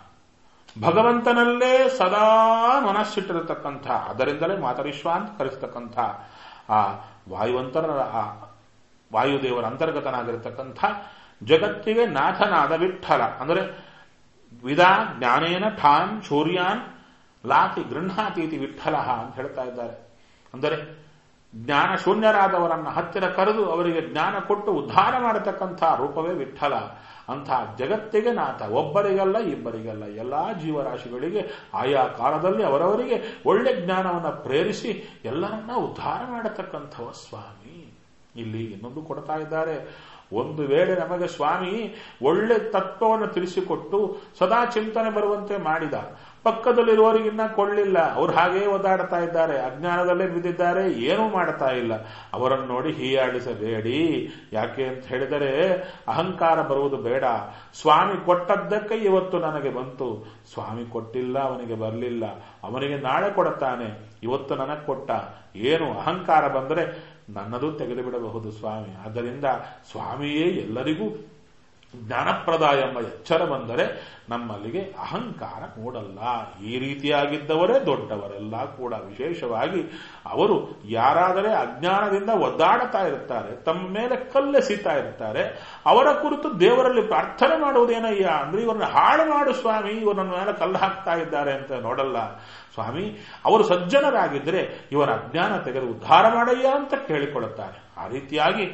S1: ಭಗವಂತನಲ್ಲೇ ಸದಾ ಮನಸ್ಸಿಟ್ಟಿರತಕ್ಕಂಥ ಅದರಿಂದಲೇ ಮಾತರಿಶ್ವ ಅಂತ ಕರೆಸ್ತಕ್ಕಂಥ ಆ ವಾಯುವಂತರ ಆ ವಾಯುದೇವರ ಅಂತರ್ಗತನಾಗಿರತಕ್ಕಂಥ ಜಗತ್ತಿಗೆ ನಾಥನಾದ ವಿಠಲ ಅಂದರೆ ವಿದಾ ಜ್ಞಾನೇನ ಠಾನ್ ಶೌರ್ಯಾನ್ ಲಾತಿ ಗೃಹಾತೀತಿ ವಿಠಲ ಅಂತ ಹೇಳ್ತಾ ಇದ್ದಾರೆ ಅಂದರೆ ಜ್ಞಾನ ಶೂನ್ಯರಾದವರನ್ನ ಹತ್ತಿರ ಕರೆದು ಅವರಿಗೆ ಜ್ಞಾನ ಕೊಟ್ಟು ಉದ್ಧಾರ ಮಾಡತಕ್ಕಂಥ ರೂಪವೇ ವಿಠಲ ಅಂಥ ಜಗತ್ತಿಗೆ ನಾಥ ಒಬ್ಬರಿಗಲ್ಲ ಇಬ್ಬರಿಗಲ್ಲ ಎಲ್ಲಾ ಜೀವರಾಶಿಗಳಿಗೆ ಆಯಾ ಕಾಲದಲ್ಲಿ ಅವರವರಿಗೆ ಒಳ್ಳೆ ಜ್ಞಾನವನ್ನು ಪ್ರೇರಿಸಿ ಎಲ್ಲರನ್ನ ಉದ್ಧಾರ ಮಾಡತಕ್ಕಂಥವ ಸ್ವಾಮಿ ಇಲ್ಲಿ ಇನ್ನೊಂದು ಕೊಡ್ತಾ ಇದ್ದಾರೆ ಒಂದು ವೇಳೆ ನಮಗೆ ಸ್ವಾಮಿ ಒಳ್ಳೆ ತತ್ವವನ್ನು ತಿಳಿಸಿಕೊಟ್ಟು ಸದಾ ಚಿಂತನೆ ಬರುವಂತೆ ಮಾಡಿದ ಪಕ್ಕದಲ್ಲಿರುವವರಿಗಿನ್ನ ಕೊಳ್ಳಿಲ್ಲ ಅವ್ರು ಹಾಗೇ ಒದ್ದಾಡ್ತಾ ಇದ್ದಾರೆ ಅಜ್ಞಾನದಲ್ಲೇ ಬಿದ್ದಿದ್ದಾರೆ ಏನೂ ಮಾಡ್ತಾ ಇಲ್ಲ ಅವರನ್ನು ನೋಡಿ ಹೀಯಾಡಿಸಬೇಡಿ ಯಾಕೆ ಅಂತ ಹೇಳಿದರೆ ಅಹಂಕಾರ ಬರುವುದು ಬೇಡ ಸ್ವಾಮಿ ಕೊಟ್ಟದ್ದಕ್ಕೆ ಇವತ್ತು ನನಗೆ ಬಂತು ಸ್ವಾಮಿ ಕೊಟ್ಟಿಲ್ಲ ಅವನಿಗೆ ಬರಲಿಲ್ಲ ಅವನಿಗೆ ನಾಳೆ ಕೊಡುತ್ತಾನೆ ಇವತ್ತು ನನಗೆ ಕೊಟ್ಟ ಏನು ಅಹಂಕಾರ ಬಂದರೆ ನನ್ನದು ತೆಗೆದು ಬಿಡಬಹುದು ಸ್ವಾಮಿ ಆದ್ದರಿಂದ ಸ್ವಾಮಿಯೇ ಎಲ್ಲರಿಗೂ ಜ್ಞಾನಪ್ರದ ಎಂಬ ಎಚ್ಚರ ಬಂದರೆ ನಮ್ಮಲ್ಲಿಗೆ ಅಹಂಕಾರ ಮೂಡಲ್ಲ ಈ ರೀತಿಯಾಗಿದ್ದವರೇ ದೊಡ್ಡವರೆಲ್ಲ ಕೂಡ ವಿಶೇಷವಾಗಿ ಅವರು ಯಾರಾದರೆ ಅಜ್ಞಾನದಿಂದ ಒದ್ದಾಡ್ತಾ ಇರ್ತಾರೆ ತಮ್ಮ ಮೇಲೆ ಕಲ್ಲೆಸಿತಾ ಇರ್ತಾರೆ ಅವರ ಕುರಿತು ದೇವರಲ್ಲಿ ಪ್ರಾರ್ಥನೆ ಮಾಡುವುದೇನಯ್ಯ ಅಂದ್ರೆ ಇವರನ್ನ ಹಾಳು ಮಾಡು ಸ್ವಾಮಿ ಇವರನ್ನ ಮೇಲೆ ಕಲ್ಲು ಹಾಕ್ತಾ ಇದ್ದಾರೆ ಅಂತ ನೋಡಲ್ಲ ಸ್ವಾಮಿ ಅವರು ಸಜ್ಜನರಾಗಿದ್ದರೆ ಇವರ ಅಜ್ಞಾನ ತೆಗೆದು ಉದ್ಧಾರ ಮಾಡಯ್ಯ ಅಂತ ಕೇಳಿಕೊಳ್ಳುತ್ತಾರೆ ಆ ರೀತಿಯಾಗಿ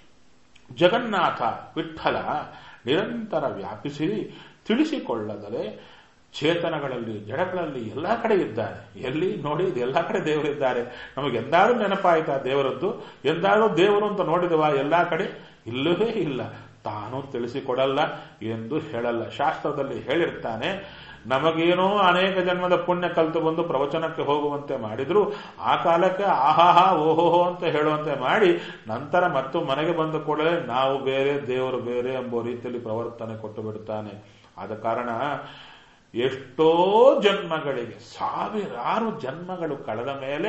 S1: ಜಗನ್ನಾಥ ವಿಠಲ ನಿರಂತರ ವ್ಯಾಪಿಸಿ ತಿಳಿಸಿಕೊಳ್ಳದರೆ ಚೇತನಗಳಲ್ಲಿ ಜಡಗಳಲ್ಲಿ ಎಲ್ಲ ಕಡೆ ಇದ್ದಾರೆ ಎಲ್ಲಿ ನೋಡಿ ಎಲ್ಲ ಕಡೆ ದೇವರಿದ್ದಾರೆ ನಮಗೆ ಎಂದಾದ್ರೂ ನೆನಪಾಯ್ತಾ ದೇವರದ್ದು ಎಂದಾದ್ರೂ ದೇವರು ಅಂತ ನೋಡಿದವ ಎಲ್ಲಾ ಕಡೆ ಇಲ್ಲವೇ ಇಲ್ಲ ತಾನು ತಿಳಿಸಿಕೊಡಲ್ಲ ಎಂದು ಹೇಳಲ್ಲ ಶಾಸ್ತ್ರದಲ್ಲಿ ಹೇಳಿರ್ತಾನೆ ನಮಗೇನೋ ಅನೇಕ ಜನ್ಮದ ಪುಣ್ಯ ಕಲಿತು ಬಂದು ಪ್ರವಚನಕ್ಕೆ ಹೋಗುವಂತೆ ಮಾಡಿದ್ರು ಆ ಕಾಲಕ್ಕೆ ಆಹಾಹಾ ಓಹೋಹೋ ಅಂತ ಹೇಳುವಂತೆ ಮಾಡಿ ನಂತರ ಮತ್ತು ಮನೆಗೆ ಬಂದ ಕೂಡಲೇ ನಾವು ಬೇರೆ ದೇವರು ಬೇರೆ ಎಂಬ ರೀತಿಯಲ್ಲಿ ಪ್ರವರ್ತನೆ ಕೊಟ್ಟು ಬಿಡುತ್ತಾನೆ ಆದ ಕಾರಣ ಎಷ್ಟೋ ಜನ್ಮಗಳಿಗೆ ಸಾವಿರಾರು ಜನ್ಮಗಳು ಕಳೆದ ಮೇಲೆ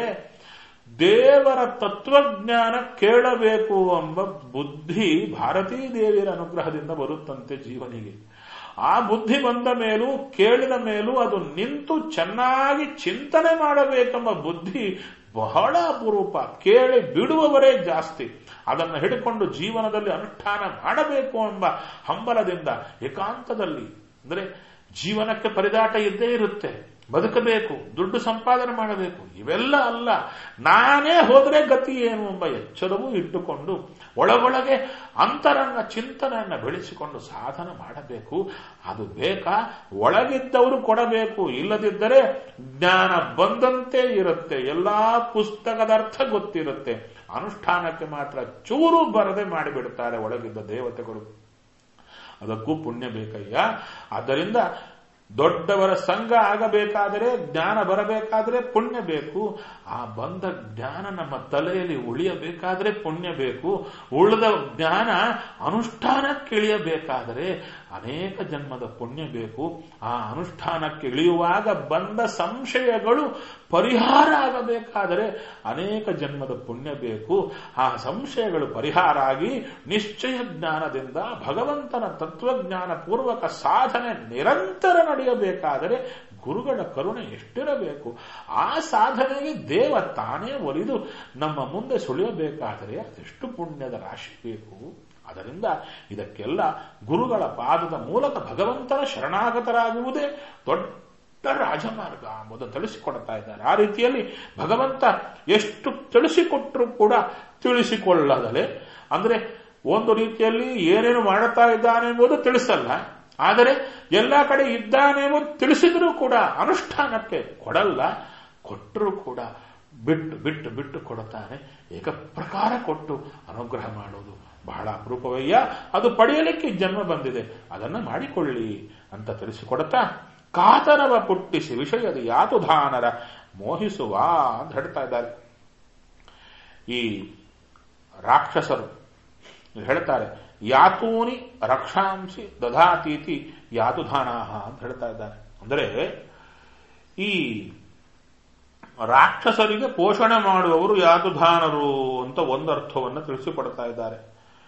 S1: ದೇವರ ತತ್ವಜ್ಞಾನ ಕೇಳಬೇಕು ಎಂಬ ಬುದ್ಧಿ ಭಾರತೀ ದೇವಿಯರ ಅನುಗ್ರಹದಿಂದ ಬರುತ್ತಂತೆ ಜೀವನಿಗೆ ಆ ಬುದ್ಧಿ ಬಂದ ಮೇಲೂ ಕೇಳಿದ ಮೇಲೂ ಅದು ನಿಂತು ಚೆನ್ನಾಗಿ ಚಿಂತನೆ ಮಾಡಬೇಕೆಂಬ ಬುದ್ಧಿ ಬಹಳ ಅಪರೂಪ ಕೇಳಿ ಬಿಡುವವರೇ ಜಾಸ್ತಿ ಅದನ್ನು ಹಿಡಿಕೊಂಡು ಜೀವನದಲ್ಲಿ ಅನುಷ್ಠಾನ ಮಾಡಬೇಕು ಎಂಬ ಹಂಬಲದಿಂದ ಏಕಾಂತದಲ್ಲಿ ಅಂದರೆ ಜೀವನಕ್ಕೆ ಪರಿದಾಟ ಇದ್ದೇ ಇರುತ್ತೆ ಬದುಕಬೇಕು ದುಡ್ಡು ಸಂಪಾದನೆ ಮಾಡಬೇಕು ಇವೆಲ್ಲ ಅಲ್ಲ ನಾನೇ ಹೋದರೆ ಗತಿ ಏನು ಎಂಬ ಎಚ್ಚರವೂ ಇಟ್ಟುಕೊಂಡು ಒಳಗೊಳಗೆ ಅಂತರಂಗ ಚಿಂತನೆಯನ್ನು ಬೆಳೆಸಿಕೊಂಡು ಸಾಧನ ಮಾಡಬೇಕು ಅದು ಬೇಕಾ ಒಳಗಿದ್ದವರು ಕೊಡಬೇಕು ಇಲ್ಲದಿದ್ದರೆ ಜ್ಞಾನ ಬಂದಂತೆ ಇರುತ್ತೆ ಎಲ್ಲಾ ಪುಸ್ತಕದ ಅರ್ಥ ಗೊತ್ತಿರುತ್ತೆ ಅನುಷ್ಠಾನಕ್ಕೆ ಮಾತ್ರ ಚೂರು ಬರದೆ ಮಾಡಿಬಿಡುತ್ತಾರೆ ಒಳಗಿದ್ದ ದೇವತೆಗಳು ಅದಕ್ಕೂ ಪುಣ್ಯ ಬೇಕಯ್ಯ ಆದ್ದರಿಂದ ದೊಡ್ಡವರ ಸಂಘ ಆಗಬೇಕಾದರೆ ಜ್ಞಾನ ಬರಬೇಕಾದರೆ ಪುಣ್ಯ ಬೇಕು ಆ ಬಂದ ಜ್ಞಾನ ನಮ್ಮ ತಲೆಯಲ್ಲಿ ಉಳಿಯಬೇಕಾದ್ರೆ ಪುಣ್ಯ ಬೇಕು ಉಳಿದ ಜ್ಞಾನ ಅನುಷ್ಠಾನಕ್ಕೆ ಇಳಿಯಬೇಕಾದರೆ ಅನೇಕ ಜನ್ಮದ ಪುಣ್ಯ ಬೇಕು ಆ ಅನುಷ್ಠಾನಕ್ಕೆ ಇಳಿಯುವಾಗ ಬಂದ ಸಂಶಯಗಳು ಪರಿಹಾರ ಆಗಬೇಕಾದರೆ ಅನೇಕ ಜನ್ಮದ ಪುಣ್ಯ ಬೇಕು ಆ ಸಂಶಯಗಳು ಪರಿಹಾರ ಆಗಿ ನಿಶ್ಚಯ ಜ್ಞಾನದಿಂದ ಭಗವಂತನ ತತ್ವಜ್ಞಾನ ಪೂರ್ವಕ ಸಾಧನೆ ನಿರಂತರ ನಡೆಯಬೇಕಾದರೆ ಗುರುಗಳ ಕರುಣೆ ಎಷ್ಟಿರಬೇಕು ಆ ಸಾಧನೆಗೆ ದೇವ ತಾನೇ ಒಲಿದು ನಮ್ಮ ಮುಂದೆ ಸುಳಿಯಬೇಕಾದರೆ ಅದೆಷ್ಟು ಪುಣ್ಯದ ರಾಶಿ ಬೇಕು ಅದರಿಂದ ಇದಕ್ಕೆಲ್ಲ ಗುರುಗಳ ಪಾದದ ಮೂಲಕ ಭಗವಂತನ ಶರಣಾಗತರಾಗುವುದೇ ದೊಡ್ಡ ರಾಜಮಾರ್ಗ ಎಂಬುದು ತಿಳಿಸಿಕೊಡ್ತಾ ಇದ್ದಾರೆ ಆ ರೀತಿಯಲ್ಲಿ ಭಗವಂತ ಎಷ್ಟು ತಿಳಿಸಿಕೊಟ್ಟರೂ ಕೂಡ ತಿಳಿಸಿಕೊಳ್ಳದಲೆ ಅಂದ್ರೆ ಒಂದು ರೀತಿಯಲ್ಲಿ ಏನೇನು ಮಾಡುತ್ತಾ ಇದ್ದಾನೆ ಎಂಬುದು ತಿಳಿಸಲ್ಲ ಆದರೆ ಎಲ್ಲ ಕಡೆ ಇದ್ದಾನೆ ಎಂಬುದು ತಿಳಿಸಿದರೂ ಕೂಡ ಅನುಷ್ಠಾನಕ್ಕೆ ಕೊಡಲ್ಲ ಕೊಟ್ಟರೂ ಕೂಡ ಬಿಟ್ಟು ಬಿಟ್ಟು ಬಿಟ್ಟು ಕೊಡುತ್ತಾನೆ ಏಕಪ್ರಕಾರ ಕೊಟ್ಟು ಅನುಗ್ರಹ ಮಾಡೋದು ಬಹಳ ಅಪರೂಪವಯ್ಯ ಅದು ಪಡೆಯಲಿಕ್ಕೆ ಜನ್ಮ ಬಂದಿದೆ ಅದನ್ನು ಮಾಡಿಕೊಳ್ಳಿ ಅಂತ ತಿಳಿಸಿಕೊಡುತ್ತಾ ಕಾತರವ ಪುಟ್ಟಿಸಿ ವಿಷಯದ ಯಾತುಧಾನರ ಮೋಹಿಸುವ ಅಂತ ಹೇಳ್ತಾ ಇದ್ದಾರೆ ಈ ರಾಕ್ಷಸರು ಹೇಳ್ತಾರೆ ಯಾತೂನಿ ರಕ್ಷಾಂಸಿ ದಧಾತೀತಿ ಯಾತುಧಾನಾಹ ಅಂತ ಹೇಳ್ತಾ ಇದ್ದಾರೆ ಅಂದರೆ ಈ ರಾಕ್ಷಸರಿಗೆ ಪೋಷಣೆ ಮಾಡುವವರು ಯಾತುಧಾನರು ಅಂತ ಒಂದು ಅರ್ಥವನ್ನು ತಿಳಿಸಿಕೊಡ್ತಾ ಇದ್ದಾರೆ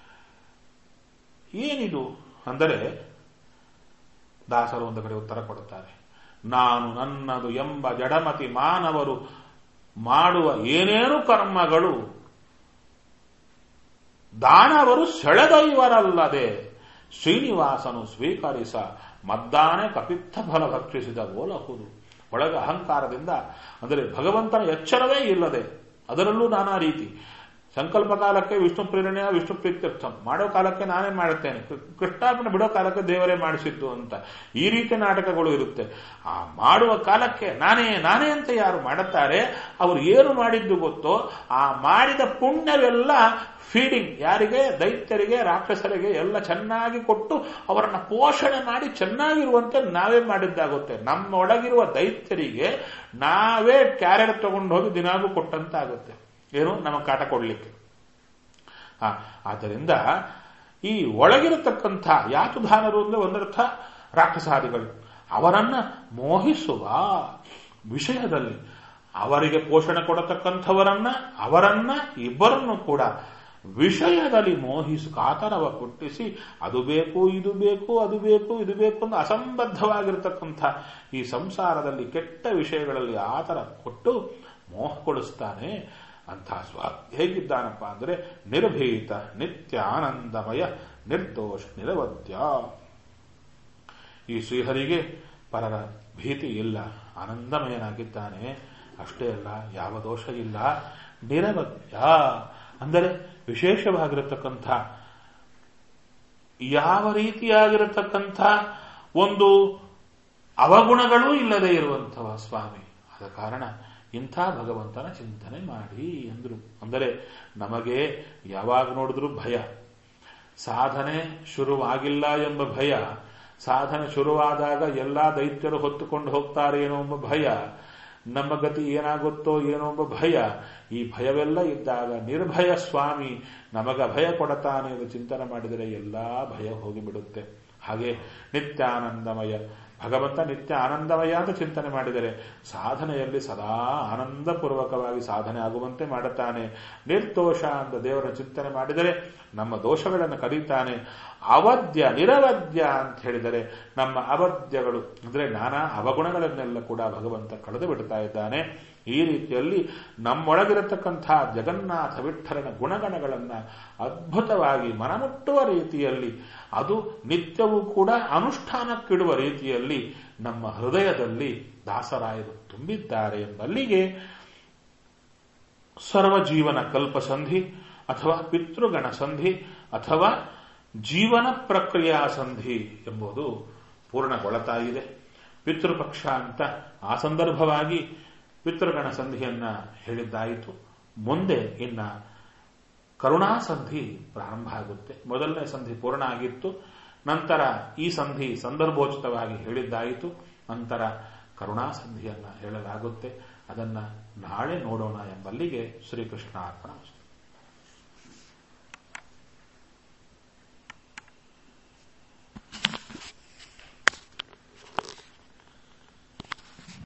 S1: ಏನಿದು ಅಂದರೆ ದಾಸರು ಒಂದು ಕಡೆ ಉತ್ತರ ಕೊಡುತ್ತಾರೆ ನಾನು ನನ್ನದು ಎಂಬ ಜಡಮತಿ ಮಾನವರು ಮಾಡುವ ಏನೇನು ಕರ್ಮಗಳು ದಾನವರು ಸೆಳೆದೈವರಲ್ಲದೆ ಶ್ರೀನಿವಾಸನು ಸ್ವೀಕರಿಸ ಮದ್ದಾನೆ ಕಪಿತ್ತ ಫಲ ಭಕ್ಷಿಸಿದ ಓಲಹುದು ಒಳಗ ಅಹಂಕಾರದಿಂದ ಅಂದರೆ ಭಗವಂತನ ಎಚ್ಚರವೇ ಇಲ್ಲದೆ ಅದರಲ್ಲೂ ನಾನಾ ರೀತಿ ಸಂಕಲ್ಪ ಕಾಲಕ್ಕೆ ವಿಷ್ಣು ಪ್ರೇರಣೆಯ ವಿಷ್ಣು ಪ್ರೀತ್ಯರ್ಥ ಮಾಡೋ ಕಾಲಕ್ಕೆ ನಾನೇ ಮಾಡುತ್ತೇನೆ ಕೃಷ್ಣಾರ್ಪಣೆ ಬಿಡೋ ಕಾಲಕ್ಕೆ ದೇವರೇ ಮಾಡಿಸಿದ್ದು ಅಂತ ಈ ರೀತಿ ನಾಟಕಗಳು ಇರುತ್ತೆ ಆ ಮಾಡುವ ಕಾಲಕ್ಕೆ ನಾನೇ ನಾನೇ ಅಂತ ಯಾರು ಮಾಡುತ್ತಾರೆ ಅವರು ಏನು ಮಾಡಿದ್ದು ಗೊತ್ತೋ ಆ ಮಾಡಿದ ಪುಣ್ಯವೆಲ್ಲ ಫೀಡಿಂಗ್ ಯಾರಿಗೆ ದೈತ್ಯರಿಗೆ ರಾಕ್ಷಸರಿಗೆ ಎಲ್ಲ ಚೆನ್ನಾಗಿ ಕೊಟ್ಟು ಅವರನ್ನ ಪೋಷಣೆ ಮಾಡಿ ಚೆನ್ನಾಗಿರುವಂತೆ ನಾವೇ ಮಾಡಿದ್ದಾಗುತ್ತೆ ನಮ್ಮೊಳಗಿರುವ ದೈತ್ಯರಿಗೆ ನಾವೇ ಕ್ಯಾರೆಟ್ ತಗೊಂಡು ಹೋಗಿ ದಿನಾಗೂ ಕೊಟ್ಟಂತಾಗುತ್ತೆ ಏನು ನಮ್ಮ ಕಾಟ ಕೊಡ್ಲಿಕ್ಕೆ ಹಾ ಆದ್ದರಿಂದ ಈ ಒಳಗಿರತಕ್ಕಂಥ ಯಾತುಧಾನರು ಅಂದ್ರೆ ಒಂದರ್ಥ ರಾಕ್ಷಸಾದಿಗಳು ಅವರನ್ನ ಮೋಹಿಸುವ ವಿಷಯದಲ್ಲಿ ಅವರಿಗೆ ಪೋಷಣೆ ಕೊಡತಕ್ಕಂಥವರನ್ನ ಅವರನ್ನ ಇಬ್ಬರನ್ನು ಕೂಡ ವಿಷಯದಲ್ಲಿ ಮೋಹಿಸಿ ಕಾತರವ ಹುಟ್ಟಿಸಿ ಅದು ಬೇಕು ಇದು ಬೇಕು ಅದು ಬೇಕು ಇದು ಬೇಕು ಅಂತ ಅಸಂಬದ್ಧವಾಗಿರತಕ್ಕಂಥ ಈ ಸಂಸಾರದಲ್ಲಿ ಕೆಟ್ಟ ವಿಷಯಗಳಲ್ಲಿ ಆತರ ಕೊಟ್ಟು ಮೋಹಗೊಳಿಸ್ತಾನೆ ಅಂಥ ಸ್ವ ಹೇಗಿದ್ದಾನಪ್ಪ ಅಂದರೆ ನಿರ್ಭೀತ ನಿತ್ಯ ಆನಂದಮಯ ನಿರ್ದೋಷ ನಿರವಧ್ಯ ಈ ಶ್ರೀಹರಿಗೆ ಪರರ ಭೀತಿ ಇಲ್ಲ ಆನಂದಮಯನಾಗಿದ್ದಾನೆ ಅಷ್ಟೇ ಅಲ್ಲ ಯಾವ ದೋಷ ಇಲ್ಲ ನಿರವಧ್ಯ ಅಂದರೆ ವಿಶೇಷವಾಗಿರತಕ್ಕಂಥ ಯಾವ ರೀತಿಯಾಗಿರತಕ್ಕಂಥ ಒಂದು ಅವಗುಣಗಳೂ ಇಲ್ಲದೆ ಇರುವಂಥವ ಸ್ವಾಮಿ ಆದ ಕಾರಣ ಇಂಥ ಭಗವಂತನ ಚಿಂತನೆ ಮಾಡಿ ಎಂದರು ಅಂದರೆ ನಮಗೆ ಯಾವಾಗ ನೋಡಿದ್ರೂ ಭಯ ಸಾಧನೆ ಶುರುವಾಗಿಲ್ಲ ಎಂಬ ಭಯ ಸಾಧನೆ ಶುರುವಾದಾಗ ಎಲ್ಲಾ ದೈತ್ಯರು ಹೊತ್ತುಕೊಂಡು ಹೋಗ್ತಾರೇನೋ ಎಂಬ ಭಯ ನಮ್ಮ ಗತಿ ಏನಾಗುತ್ತೋ ಏನೋ ಎಂಬ ಭಯ ಈ ಭಯವೆಲ್ಲ ಇದ್ದಾಗ ನಿರ್ಭಯ ಸ್ವಾಮಿ ನಮಗ ಭಯ ಕೊಡತಾನೆ ಎಂದು ಚಿಂತನೆ ಮಾಡಿದರೆ ಎಲ್ಲಾ ಭಯ ಹೋಗಿಬಿಡುತ್ತೆ ಹಾಗೆ ನಿತ್ಯಾನಂದಮಯ ಭಗವಂತ ನಿತ್ಯ ಆನಂದಮಯ ಅಂತ ಚಿಂತನೆ ಮಾಡಿದರೆ ಸಾಧನೆಯಲ್ಲಿ ಸದಾ ಆನಂದಪೂರ್ವಕವಾಗಿ ಸಾಧನೆ ಆಗುವಂತೆ ಮಾಡುತ್ತಾನೆ ನಿರ್ದೋಷ ಅಂತ ದೇವರ ಚಿಂತನೆ ಮಾಡಿದರೆ ನಮ್ಮ ದೋಷಗಳನ್ನು ಕರೀತಾನೆ ಅವಧ್ಯ ನಿರವಧ್ಯ ಅಂತ ಹೇಳಿದರೆ ನಮ್ಮ ಅವಧ್ಯಗಳು ಅಂದರೆ ನಾನಾ ಅವಗುಣಗಳನ್ನೆಲ್ಲ ಕೂಡ ಭಗವಂತ ಕಳೆದು ಬಿಡ್ತಾ ಇದ್ದಾನೆ ಈ ರೀತಿಯಲ್ಲಿ ನಮ್ಮೊಳಗಿರತಕ್ಕಂಥ ಜಗನ್ನಾಥ ವಿಠಲನ ಗುಣಗಣಗಳನ್ನ ಅದ್ಭುತವಾಗಿ ಮನಮುಟ್ಟುವ ರೀತಿಯಲ್ಲಿ ಅದು ನಿತ್ಯವೂ ಕೂಡ ಅನುಷ್ಠಾನಕ್ಕಿಡುವ ರೀತಿಯಲ್ಲಿ ನಮ್ಮ ಹೃದಯದಲ್ಲಿ ದಾಸರಾಯರು ತುಂಬಿದ್ದಾರೆ ಎಂಬಲ್ಲಿಗೆ ಸರ್ವಜೀವನ ಕಲ್ಪಸಂಧಿ ಅಥವಾ ಪಿತೃಗಣ ಸಂಧಿ ಅಥವಾ ಜೀವನ ಪ್ರಕ್ರಿಯಾ ಸಂಧಿ ಎಂಬುದು ಪೂರ್ಣಗೊಳ್ತಾ ಇದೆ ಪಿತೃಪಕ್ಷ ಅಂತ ಆ ಸಂದರ್ಭವಾಗಿ ಪಿತೃಗಣ ಸಂಧಿಯನ್ನ ಹೇಳಿದ್ದಾಯಿತು ಮುಂದೆ ಇನ್ನ ಕರುಣಾ ಸಂಧಿ ಪ್ರಾರಂಭ ಆಗುತ್ತೆ ಮೊದಲನೇ ಸಂಧಿ ಪೂರ್ಣ ಆಗಿತ್ತು ನಂತರ ಈ ಸಂಧಿ ಸಂದರ್ಭೋಚಿತವಾಗಿ ಹೇಳಿದ್ದಾಯಿತು ನಂತರ ಕರುಣಾ ಸಂಧಿಯನ್ನ ಹೇಳಲಾಗುತ್ತೆ ಅದನ್ನ ನಾಳೆ ನೋಡೋಣ ಎಂಬಲ್ಲಿಗೆ ಶ್ರೀಕೃಷ್ಣ ಅರ್ಪಣ